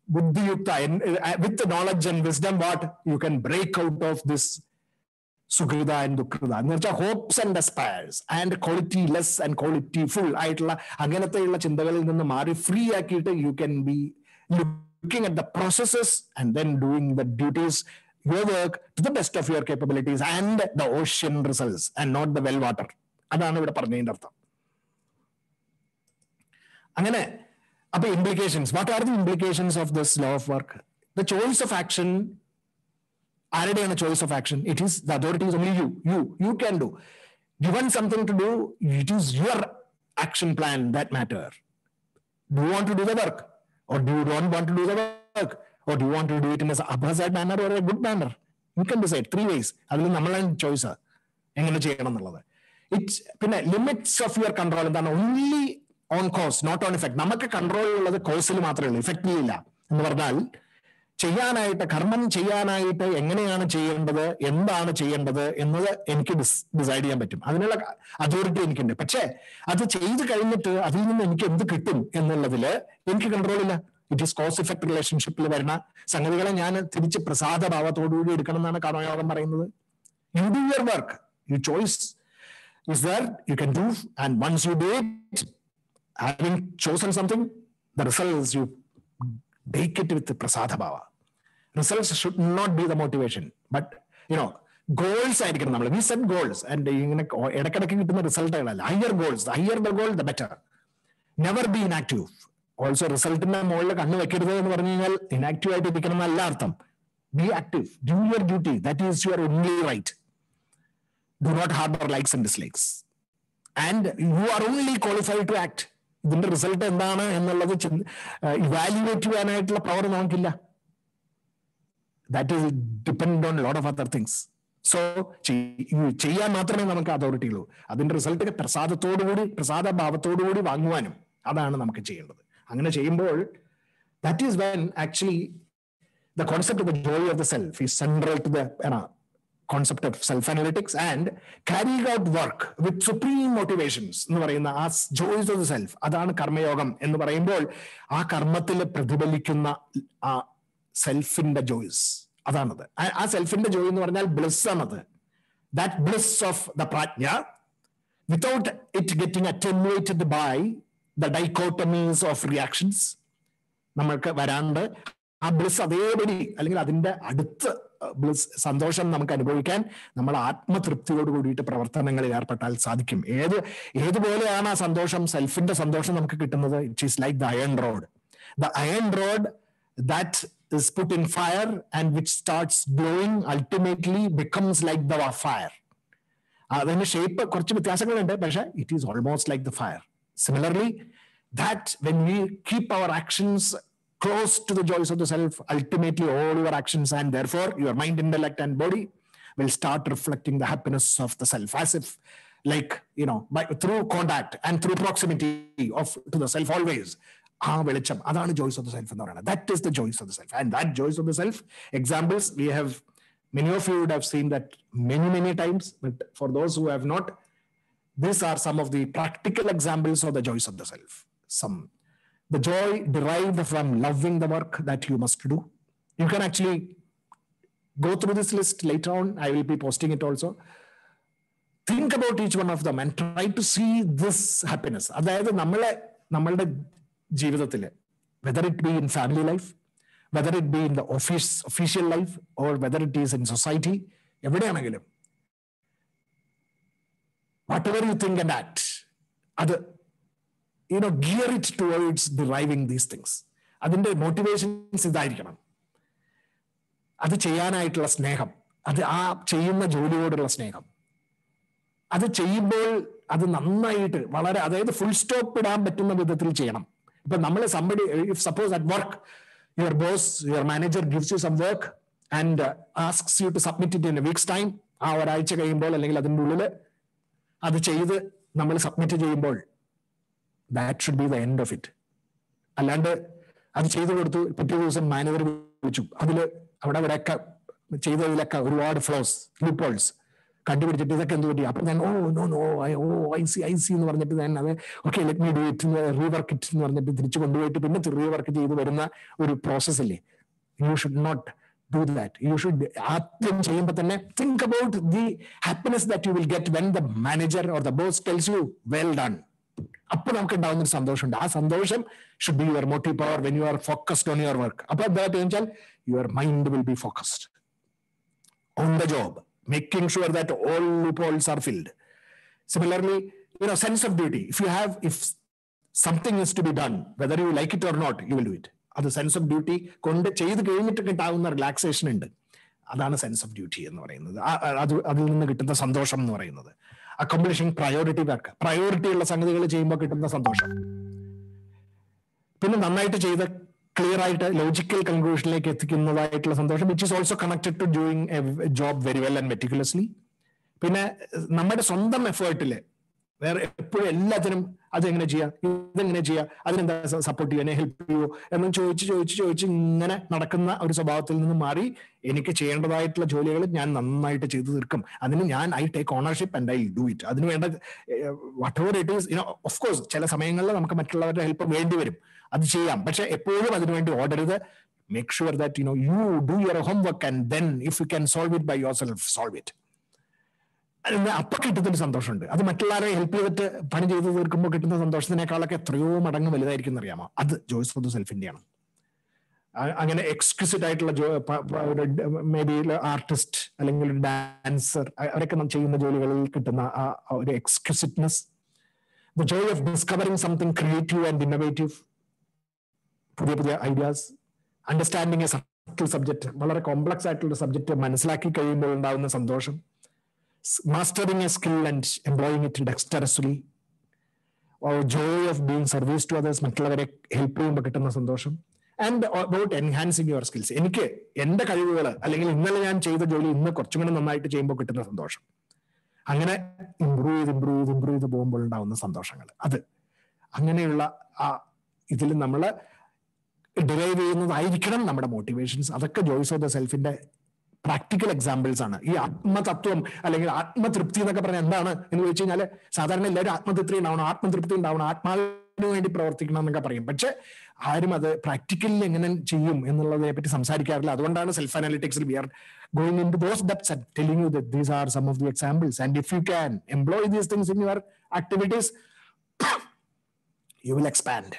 buddhiyukta and uh, with the knowledge and wisdom what you can break out of this സുഹൃത ആൻഡ് ദുഃഖൃത എന്ന് വെച്ചാൽ hopes and aspires and quality less and quality full ആയിട്ടുള്ള അങ്ങനത്തെയുള്ള ചിന്തകളിൽ നിന്ന് മാറി free ആക്കിയിട്ട് you can be looking at the processes and then doing the duties your work to the best of your capabilities and the ocean results and not the well water അതാണ് ഇവിടെ പറഞ്ഞതിന്റെ അർത്ഥം അങ്ങനെ അപ്പൊ implications what are the implications of this law of work the choice of action ആരുടെയാണ് choice of action it is the authority is only you you you can do given something to do it is your action plan that matter do want to do the work or do don't want to do the work or do want to do it in absurd manner or a good manner you can decide three ways അതിൽ നമ്മളാണ് choice എങ്ങനെ ചെയ്യണം എന്നുള്ളത് it's പിന്നെ limits of your control എന്താണ് only on cause not on effect നമുക്ക് control ഉള്ളത് കോസിൽ മാത്രമേ ഉള്ളൂ ഇഫക്റ്റിലില്ല എന്ന് പറഞ്ഞാൽ ചെയ്യാനായിട്ട് കർമ്മം ചെയ്യാനായിട്ട് എങ്ങനെയാണ് ചെയ്യേണ്ടത് എന്താണ് ചെയ്യേണ്ടത് എന്നത് എനിക്ക് ഡിസൈഡ് ചെയ്യാൻ പറ്റും അതിനുള്ള അതോറിറ്റി എനിക്കുണ്ട് പക്ഷേ അത് ചെയ്ത് കഴിഞ്ഞിട്ട് അതിൽ നിന്ന് എനിക്ക് എന്ത് കിട്ടും എന്നുള്ളതില് എനിക്ക് കൺട്രോൾ ഇല്ല ഇറ്റ് ഈസ് കോസ് ഇഫക്ട് റിലേഷൻഷിപ്പിൽ വരുന്ന സംഗതികളെ ഞാൻ തിരിച്ച് പ്രസാദഭാവത്തോടുകൂടി എടുക്കണം എന്നാണ് കർമ്മയോഗം പറയുന്നത് you do your work you choice is there you can do and once you do it having chosen something the results you take it with the prasadha bhava results should not be the motivation but you know goals ആയിരിക്കണം നമ്മൾ we set goals and ഇങ്ങനെ ഇടക്കിടക്ക് കിട്ടുന്ന റിസൾട്ടുകളല്ല higher goals higher the goal the better never be inactive also റിസൾട്ടിന്റെ മുകളിൽ കണ്ണു വെക്കരുത് എന്ന് പറഞ്ഞു കഴിഞ്ഞാൽ ഇനാക്റ്റീവ് ആയിട്ട് ഇരിക്കണം എന്നല്ല അർത്ഥം be active do your duty that is your only right do not harbor likes and dislikes. And you are only qualified to act. ഇതിന്റെ റിസൾട്ട് എന്താണ് എന്നുള്ളത് ഇവാലുവേറ്റ് ചെയ്യാനായിട്ടുള്ള പവർ നമുക്കില്ല that is depend on lot of other things so ചെയ്യാൻ മാത്രമേ നമുക്ക് authority ഉള്ളൂ അതിന്റെ റിസൾട്ട് പ്രസാദത്തോടുകൂടി പ്രസാദ ഭാവത്തോടുകൂടി വാങ്ങുവാനും അതാണ് നമുക്ക് ചെയ്യേണ്ടത് അങ്ങനെ ചെയ്യുമ്പോൾ that is when actually the concept of the joy of the self is central to the concept of self-analytics and carrying out work with supreme motivations എന്ന് പറയുന്ന ആ ജോയ്സ് ഓഫ് ദ സെൽഫ് അതാണ് കർമ്മയോഗം എന്ന് പറയുമ്പോൾ ആ കർമ്മത്തിൽ പ്രതിഫലിക്കുന്ന ആ സെൽഫിന്റെ ജോയ്സ് അതാണത് ആ സെൽഫിന്റെ ജോയ് എന്ന് പറഞ്ഞാൽ ബ്ലിസ് ആണത് ദാറ്റ് ബ്ലിസ് ഓഫ് ദ പ്രാജ്ഞ without it getting attenuated by the dichotomies of reactions നമ്മൾക്ക് വരാണ്ട് ആ ബ്ലിസ് അതേപടി അല്ലെങ്കിൽ അതിന്റെ അടുത്ത് ബ്ലിസ് സന്തോഷം നമുക്ക് അനുഭവിക്കാൻ നമ്മൾ ആത്മതൃപ്തിയോട് കൂടിയിട്ട് പ്രവർത്തനങ്ങളിൽ ഏർപ്പെട്ടാൽ സാധിക്കും ഏത് ഏതുപോലെയാണ് ആ സന്തോഷം സെൽഫിന്റെ സന്തോഷം നമുക്ക് കിട്ടുന്നത് it is like the iron rod the iron rod that is put in fire and which starts glowing ultimately becomes like the fire അതിന്റെ ഷേപ്പ് കുറച്ച് വ്യത്യാസങ്ങളുണ്ട് പക്ഷെ it is almost like the fire similarly that when we keep our actions close to the joys of the self, ultimately all your actions and therefore your mind, intellect, and body will start reflecting the happiness of the self as if like you know by through contact and through proximity of to the self always ആ വെളിച്ചം അതാണ് Joyce of the self എന്ന് പറയുന്നത് that is the joys of the self and that joys of the self examples we have many of you would have seen that many many times but for those who have not these are some of the practical examples of the joys of the self some the joy derived from loving the work that you must do. You can actually go through this list later on. I will be posting it also. Think about each one of them and try to see this happiness. അതായത് നമ്മളെ നമ്മളുടെ ജീവിതത്തിൽ whether it be in family life whether it be in the office official life or whether it is in society എവിടെയാണെങ്കിലും whatever you think and act അത് you know gear it towards deriving these things അതിന്റെ motivations ഇതായിരിക്കണം അത് ചെയ്യാനായിട്ടുള്ള സ്നേഹം അത് ആ ചെയ്യുന്ന ജോലിയോടുള്ള സ്നേഹം അത് ചെയ്യുമ്പോൾ അത് നന്നായിട്ട് വളരെ അതായത് ഫുൾ സ്റ്റോപ്പ് ഇടാൻ പറ്റുന്ന വിധത്തിൽ ചെയ്യണം ഇപ്പൊ നമ്മൾ somebody if suppose at work your boss your manager gives you some work and asks you to submit it in a week's time ആ ഒരാഴ്ച കഴിയുമ്പോൾ അല്ലെങ്കിൽ അതിൻ്റെ ഉള്ളിൽ അത് ചെയ്ത് നമ്മൾ സബ്മിറ്റ് ചെയ്യുമ്പോൾ that should be the end of it അല്ലാണ്ട് അത് ചെയ്തു കൊടുത്തു പിറ്റേ ദിവസം മാനേജർ വിളിച്ചു അതിൽ അവിടെ ഇവിടെയൊക്കെ ചെയ്തതിലൊക്കെ ഒരുപാട് ഫ്ലോസ് ലൂപ്പോൾസ് കണ്ടുപിടിച്ചിട്ട് ഇതൊക്കെ എന്ത് പറ്റി അപ്പൊ ഞാൻ oh no no oh I see I see എന്ന് പറഞ്ഞിട്ട് ഞാൻ അത് okay let me do it rework it എന്ന് പറഞ്ഞിട്ട് തിരിച്ചു കൊണ്ടുപോയിട്ട് പിന്നെ റീവർക്ക് ചെയ്ത് വരുന്ന ഒരു പ്രോസസ് അല്ലേ you should not do that you should ആദ്യം ചെയ്യുമ്പോൾ തന്നെ think about the happiness that you will get when the manager or the boss tells you well done അപ്പൊ നമുക്ക് ഉണ്ടാവുന്ന ഒരു സന്തോഷമുണ്ട് ആ സന്തോഷം should be your motive power when you are focused on your work അപ്പൊ എന്താ വെച്ചാൽ your mind will be focused on the job making sure that all loopholes are filled similarly U know sense of duty if you have if something is to be done whether you like it or not you will do it അത് sense of duty കൊണ്ട് ചെയ്ത് കഴിഞ്ഞിട്ട് കിട്ടാവുന്ന relaxation ഉണ്ട് അതാണ് sense of duty എന്ന് പറയുന്നത് ആ- ആ- അത് അതിൽ നിന്ന് കിട്ടുന്ന സന്തോഷം എന്ന് പറയുന്നത് അക്കംപ്ലിഷിംഗ് പ്രയോറിറ്റി വർക്ക് പ്രയോറിറ്റി ഉള്ള സംഗതികൾ ചെയ്യുമ്പോൾ കിട്ടുന്ന സന്തോഷം പിന്നെ നന്നായിട്ട് ചെയ്ത് ക്ലിയർ ആയിട്ട് ലോജിക്കൽ കൺക്ലൂഷനിലേക്ക് എത്തിക്കുന്നതായിട്ടുള്ള സന്തോഷം which is also connected to doing a job very well and meticulously പിന്നെ നമ്മുടെ സ്വന്തം എഫേർട്ടില് വേറെ എപ്പോഴും എല്ലാത്തിനും അതെങ്ങനെ ചെയ്യാം ഇതെങ്ങനെ ചെയ്യാം അതിനെന്താ സപ്പോർട്ട് ചെയ്യാൻ ഹെൽപ്പ് ചെയ്യൂ എന്ന് ചോദിച്ച് ചോദിച്ച് ചോദിച്ച് ഇങ്ങനെ നടക്കുന്ന ഒരു സ്വഭാവത്തിൽ നിന്ന് മാറി എനിക്ക് ചെയ്യേണ്ടതായിട്ടുള്ള ജോലികൾ ഞാൻ നന്നായിട്ട് ചെയ്തു തീർക്കും അതിന് ഞാൻ I take ownership and I do it അതിന് വേണ്ട whatever it is you know of course ചില സമയങ്ങളിൽ നമുക്ക് മറ്റുള്ളവരുടെ ഹെൽപ്പ് വേണ്ടി വരും അത് ചെയ്യാം പക്ഷെ എപ്പോഴും അതിനുവേണ്ടി ഓടരുത് make sure that you know you do your homework and then if you can solve it by yourself solve it അതിന് അപ്പൊ കിട്ടുന്ന ഒരു സന്തോഷമുണ്ട് അത് മറ്റുള്ളവരെ ഹെൽപ്പ് ചെയ്തിട്ട് പണി ചെയ്ത് തീർക്കുമ്പോൾ കിട്ടുന്ന സന്തോഷത്തിനേക്കാളൊക്കെ എത്രയോ മടങ്ങ് വലുതായിരിക്കും എന്നറിയാമോ അത് ജോയ്സ് ഫോർ ദ സെൽഫിന്റെയാണ് അ- അങ്ങനെ എക്സ്ക്യൂസിറ്റ് ആയിട്ടുള്ള ജോ മേ ബി ആർട്ടിസ്റ്റ് അല്ലെങ്കിൽ ഒരു ഡാൻസർ അവരൊക്കെ നാം ചെയ്യുന്ന ജോലികളിൽ കിട്ടുന്ന ആ ആ ഒരു exquisiteness the joy of discovering something creative and innovative പുതിയ പുതിയ ideas understanding a subtle subject വളരെ കോംപ്ലക്സ് ആയിട്ടുള്ള സബ്ജക്ട് മനസ്സിലാക്കി കഴിയുമ്പോൾ ഉണ്ടാകുന്ന സന്തോഷം mastering a skill and employing it dexterously or joy of being service to others മറ്റുള്ളവരെ ഹെൽപ്പ് ചെയ്യുമ്പോൾ കിട്ടുന്ന സന്തോഷം and about enhancing your skills എനിക്ക് എന്റെ കഴിവുകൾ അല്ലെങ്കിൽ ഇന്നലെ ഞാൻ ചെയ്ത ജോലി ഇന്ന് കുറച്ചും കൂടെ നന്നായിട്ട് ചെയ്യുമ്പോൾ കിട്ടുന്ന സന്തോഷം അങ്ങനെ ഇമ്പ്രൂവ് ചെയ്ത് ഇമ്പ്രൂവ് ചെയ്ത് ഇമ്പ്രൂവ് ചെയ്ത് പോകുമ്പോൾ ഉണ്ടാവുന്ന സന്തോഷങ്ങൾ അത് അങ്ങനെയുള്ള ആ ഇതിൽ നമ്മൾ ഡിറൈവ് ചെയ്യുന്നതായിരിക്കണം നമ്മുടെ മോട്ടിവേഷൻസ് അതൊക്കെ ജോയ്സ് ഓഫ് ദ സെൽഫിന്റെ പ്രാക്ടിക്കൽ എക്സാമ്പിൾസ് ആണ് ഈ ആത്മതത്വം അല്ലെങ്കിൽ ആത്മതൃപ്തി എന്നൊക്കെ പറഞ്ഞാൽ എന്താണ് എന്ന് ചോദിച്ചു കഴിഞ്ഞാൽ സാധാരണ എല്ലാവരും ആത്മതൃപ്തി ഉണ്ടാവണം ആത്മതൃപ്തി ഉണ്ടാവണം ആത്മാവിന് വേണ്ടി പ്രവർത്തിക്കണം എന്നൊക്കെ പറയും പക്ഷെ ആരും അത് പ്രാക്ടിക്കലിൽ എങ്ങനെ ചെയ്യും എന്നുള്ളതിനെ പറ്റി സംസാരിക്കാറില്ല അതുകൊണ്ടാണ് സെൽഫ് അനാലിറ്റിക്സിൽ we are going in to those depths and telling you that these are some of the examples and if you can employ these things in your activities you will expand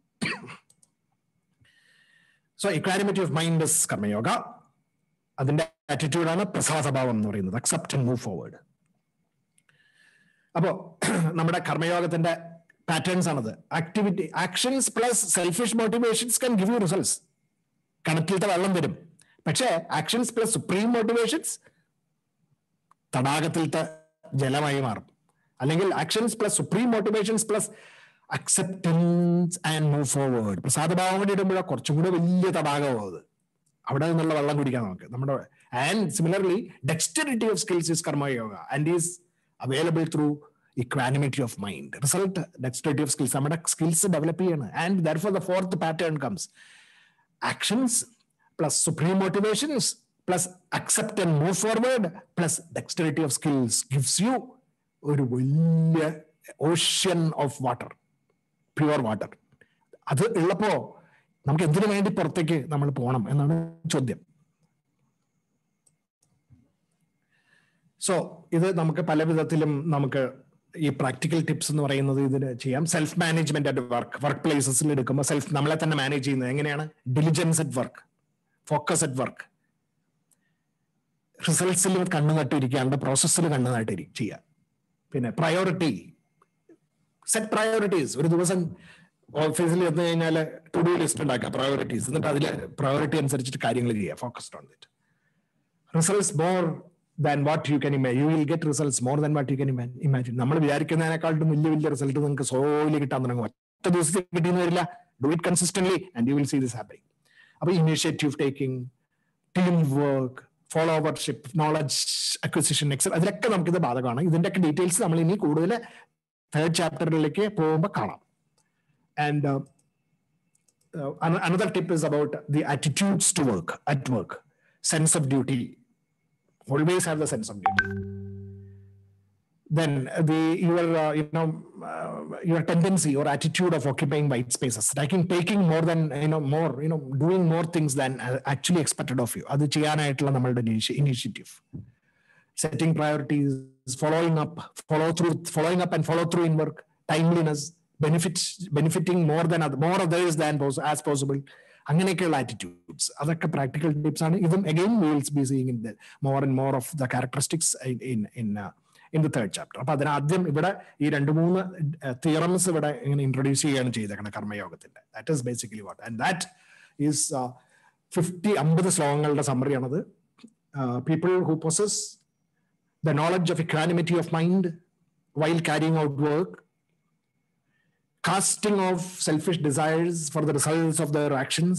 so equanimity of mind is karmayoga അതിന്റെ ആറ്റിറ്റ്യൂഡാണ് പ്രസാദഭാവം എന്ന് പറയുന്നത് accept and move forward അപ്പോ നമ്മുടെ കർമ്മയോഗത്തിന്റെ patterns ആണത് activity actions plus selfish motivations can give you results കിണറ്റിലത്തെ വെള്ളം വരും പക്ഷേ ആക്ഷൻസ് പ്ലസ് സുപ്രീം മോട്ടിവേഷൻസ് തടാകത്തിലത്തെ ജലമായി മാറും അല്ലെങ്കിൽ actions plus supreme motivations plus acceptance and move forward പ്രസാദഭാവം കൂടി ഇടുമ്പോഴാണ് കുറച്ചും കൂടെ വലിയ തടാകമാവും അത് അവിടെ നിന്നുള്ള വെള്ളം കുടിക്കാം നമുക്ക് നമ്മുടെ and similarly dexterity of skills is karmayoga and is available through equanimity of mind result dexterity of skills നമ്മുടെ സ്കിൽസ് ഡെവലപ്പ് ചെയ്യണം and therefore the fourth pattern comes actions plus supreme motivations plus accept and move forward plus dexterity of skills gives you ഒരു വലിയ ocean of water pure water അത് ഉള്ളപ്പോ നമുക്ക് എന്തിനു വേണ്ടി പുറത്തേക്ക് നമ്മൾ പോകണം എന്നാണ് ചോദ്യം സോ ഇത് നമുക്ക് പല വിധത്തിലും നമുക്ക് ഈ പ്രാക്ടിക്കൽ ടിപ്സ് എന്ന് പറയുന്നത് ഇതിന് ചെയ്യാം self management at work work പ്ലേസസിൽ എടുക്കുമ്പോൾ സെൽഫ് നമ്മളെ തന്നെ മാനേജ് ചെയ്യുന്നത് എങ്ങനെയാണ് diligence at work focus at work റിസൾട്ട്സിൽ കണ്ണു നട്ടിരിക്കാണ്ട് പ്രോസസ്സിൽ കണ്ണു നട്ടിരി ചെയ്യുക പിന്നെ പ്രയോറിറ്റി സെറ്റ് പ്രയോറിറ്റീസ് ഒരു ദിവസം ഓഫീസിൽ ചെന്ന് കഴിഞ്ഞാൽ ടു ഡു ലിസ്റ്റ് ഉണ്ടാക്കുക പ്രയോറിറ്റീസ് എന്നിട്ട് അതിൽ പ്രയോറിറ്റി അനുസരിച്ചിട്ട് കാര്യങ്ങൾ ചെയ്യുക focused on it results more than what you can imagine you will get results more than what you can imagine നമ്മൾ വിചാരിക്കുന്നതിനേക്കാളും വലിയ വലിയ റിസൾട്ട് നിങ്ങൾക്ക് സോലി കിട്ടാൻ തുടങ്ങും ഒറ്റ ദിവസത്തിൽ കിട്ടിയെന്ന് വരില്ല do it consistently and you will see this happening അപ്പൊ initiative taking team work followership knowledge acquisition excel അതിലൊക്കെ നമുക്കിത് ബാധകമാണ് ഇതിന്റെയൊക്കെ ഡീറ്റെയിൽസ് നമ്മൾ ഇനി കൂടുതൽ തേർഡ് ചാപ്റ്ററിലേക്ക് പോകുമ്പോൾ കാണാം and another tip is about the attitudes to work at work sense of duty always have the sense of duty then the your uh, you know uh, your tendency or attitude of occupying white spaces taking taking more than you know more you know doing more things than uh, actually expected of you അത് ചെയ്യാനായിട്ടുള്ള നമ്മളുടെ initiative setting priorities following up follow through following up and follow through in work timeliness benefits benefiting more than other, more others than pos- as possible അങ്ങനെയൊക്കെയുള്ള attitudes അതൊക്കെ practical tips ആണ് ഇതും again we wills be seeing in the more and more of the characteristics in in in the third chapter അപ്പൊ അതിനാദ്യം ഇവിടെ ഈ രണ്ട് മൂന്ന് തിയറംസ് ഇവിടെ ഇങ്ങനെ ഇൻട്രൊഡ്യൂസ് ചെയ്യുകയാണ് ചെയ്തേക്കുന്നത് കർമ്മയോഗത്തിന്റെ that is basically what and that is fifty അമ്പത് ശ്ലോകങ്ങളുടെ സമ്മറിയാണത് people who possess the knowledge of equanimity of mind while carrying out work, casting off selfish desires for the results of their actions,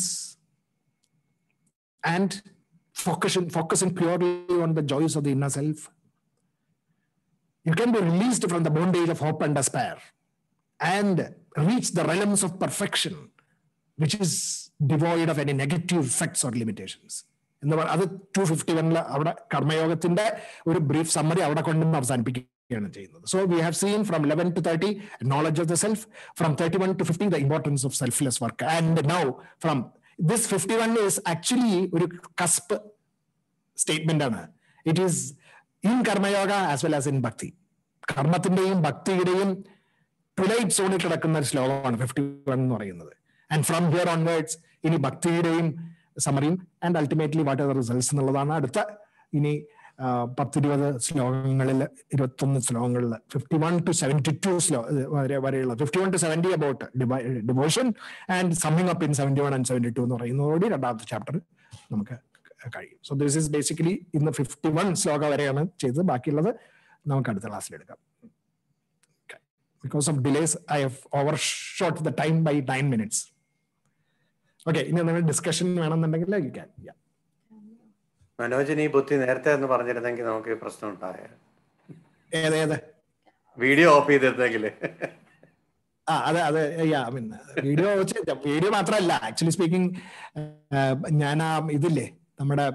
and focusing, focusing purely on the joys of the inner self. You can be released from the bondage of hope and despair and reach the realms of perfection, which is devoid of any negative effects or limitations. എന്ന് പറ അത് to fifty വണ്ണില് അവിടെ കർമ്മയോഗത്തിന്റെ ഒരു brief summary അവിടെ കൊണ്ടുവന്ന് അവസാനിപ്പിക്കുകയാണ് ചെയ്യുന്നത് so we have seen from eleven to thirty knowledge of the self from thirty one to fifty the importance of selfless work and now from this fifty one is actually ഒരു cusp statement ആണ് it is in karmayoga as well as in bhakti കർമ്മത്തിന്റെയും ഭക്തിയുടെയും twilight സോണിൽ കിടക്കുന്ന ഒരു ശ്ലോകമാണ് fifty one എന്ന് പറയുന്നത് and from here onwards ഇനി ഭക്തിയുടെയും സമറിയും and ultimately what are results എന്നുള്ളതാണ് അടുത്ത ഇനി പത്തിരുപത് ശ്ലോകങ്ങളിൽ ഇരുപത്തൊന്ന് ശ്ലോകങ്ങളിൽ fifty one to seventy two ശ്ലോ വരെ വരെയുള്ള fifty one to seventy about devotion and summing up in seventy one and seventy two എന്ന് പറയുന്നതോടുകൂടി രണ്ടാമത്തെ ചാപ്റ്റർ നമുക്ക് കഴിയും സോ ദിസ് ഇസ് ബേസിക്കലി ഇന്ന് ഫിഫ്റ്റി വൺ ശ്ലോക വരെയാണ് ചെയ്തത് ബാക്കിയുള്ളത് നമുക്ക് അടുത്ത ക്ലാസ്സിൽ എടുക്കാം because of delays I have overshot the time by nine minutes okay ഇനി നിങ്ങൾ ഡിസ്കഷൻ വേണമെന്നുണ്ടെങ്കിൽ യു ക്യാൻ
മനോജിന് ഈ ബുദ്ധി നേരത്തെ എന്ന് പറഞ്ഞിരുന്നെങ്കിൽ നമുക്ക് ഈ പ്രശ്നം ഉണ്ടായ
ഏതേത്
വീഡിയോ ഓഫ് ചെയ്തിരുന്നെങ്കിൽ
ആ അതെ അതെ യാ മീൻ വീഡിയോ വെച്ച് വീഡിയോ മാത്രമല്ല ആക്ച്വലി സ്പീക്കിംഗ് ഞാൻ ആ ഇതില്ലേ നമ്മുടെ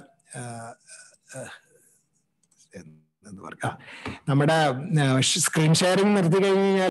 എന്താ പറയുക നമ്മുടെ സ്ക്രീൻ ഷെയറിംഗ് നിർത്തി കഴിഞ്ഞാൽ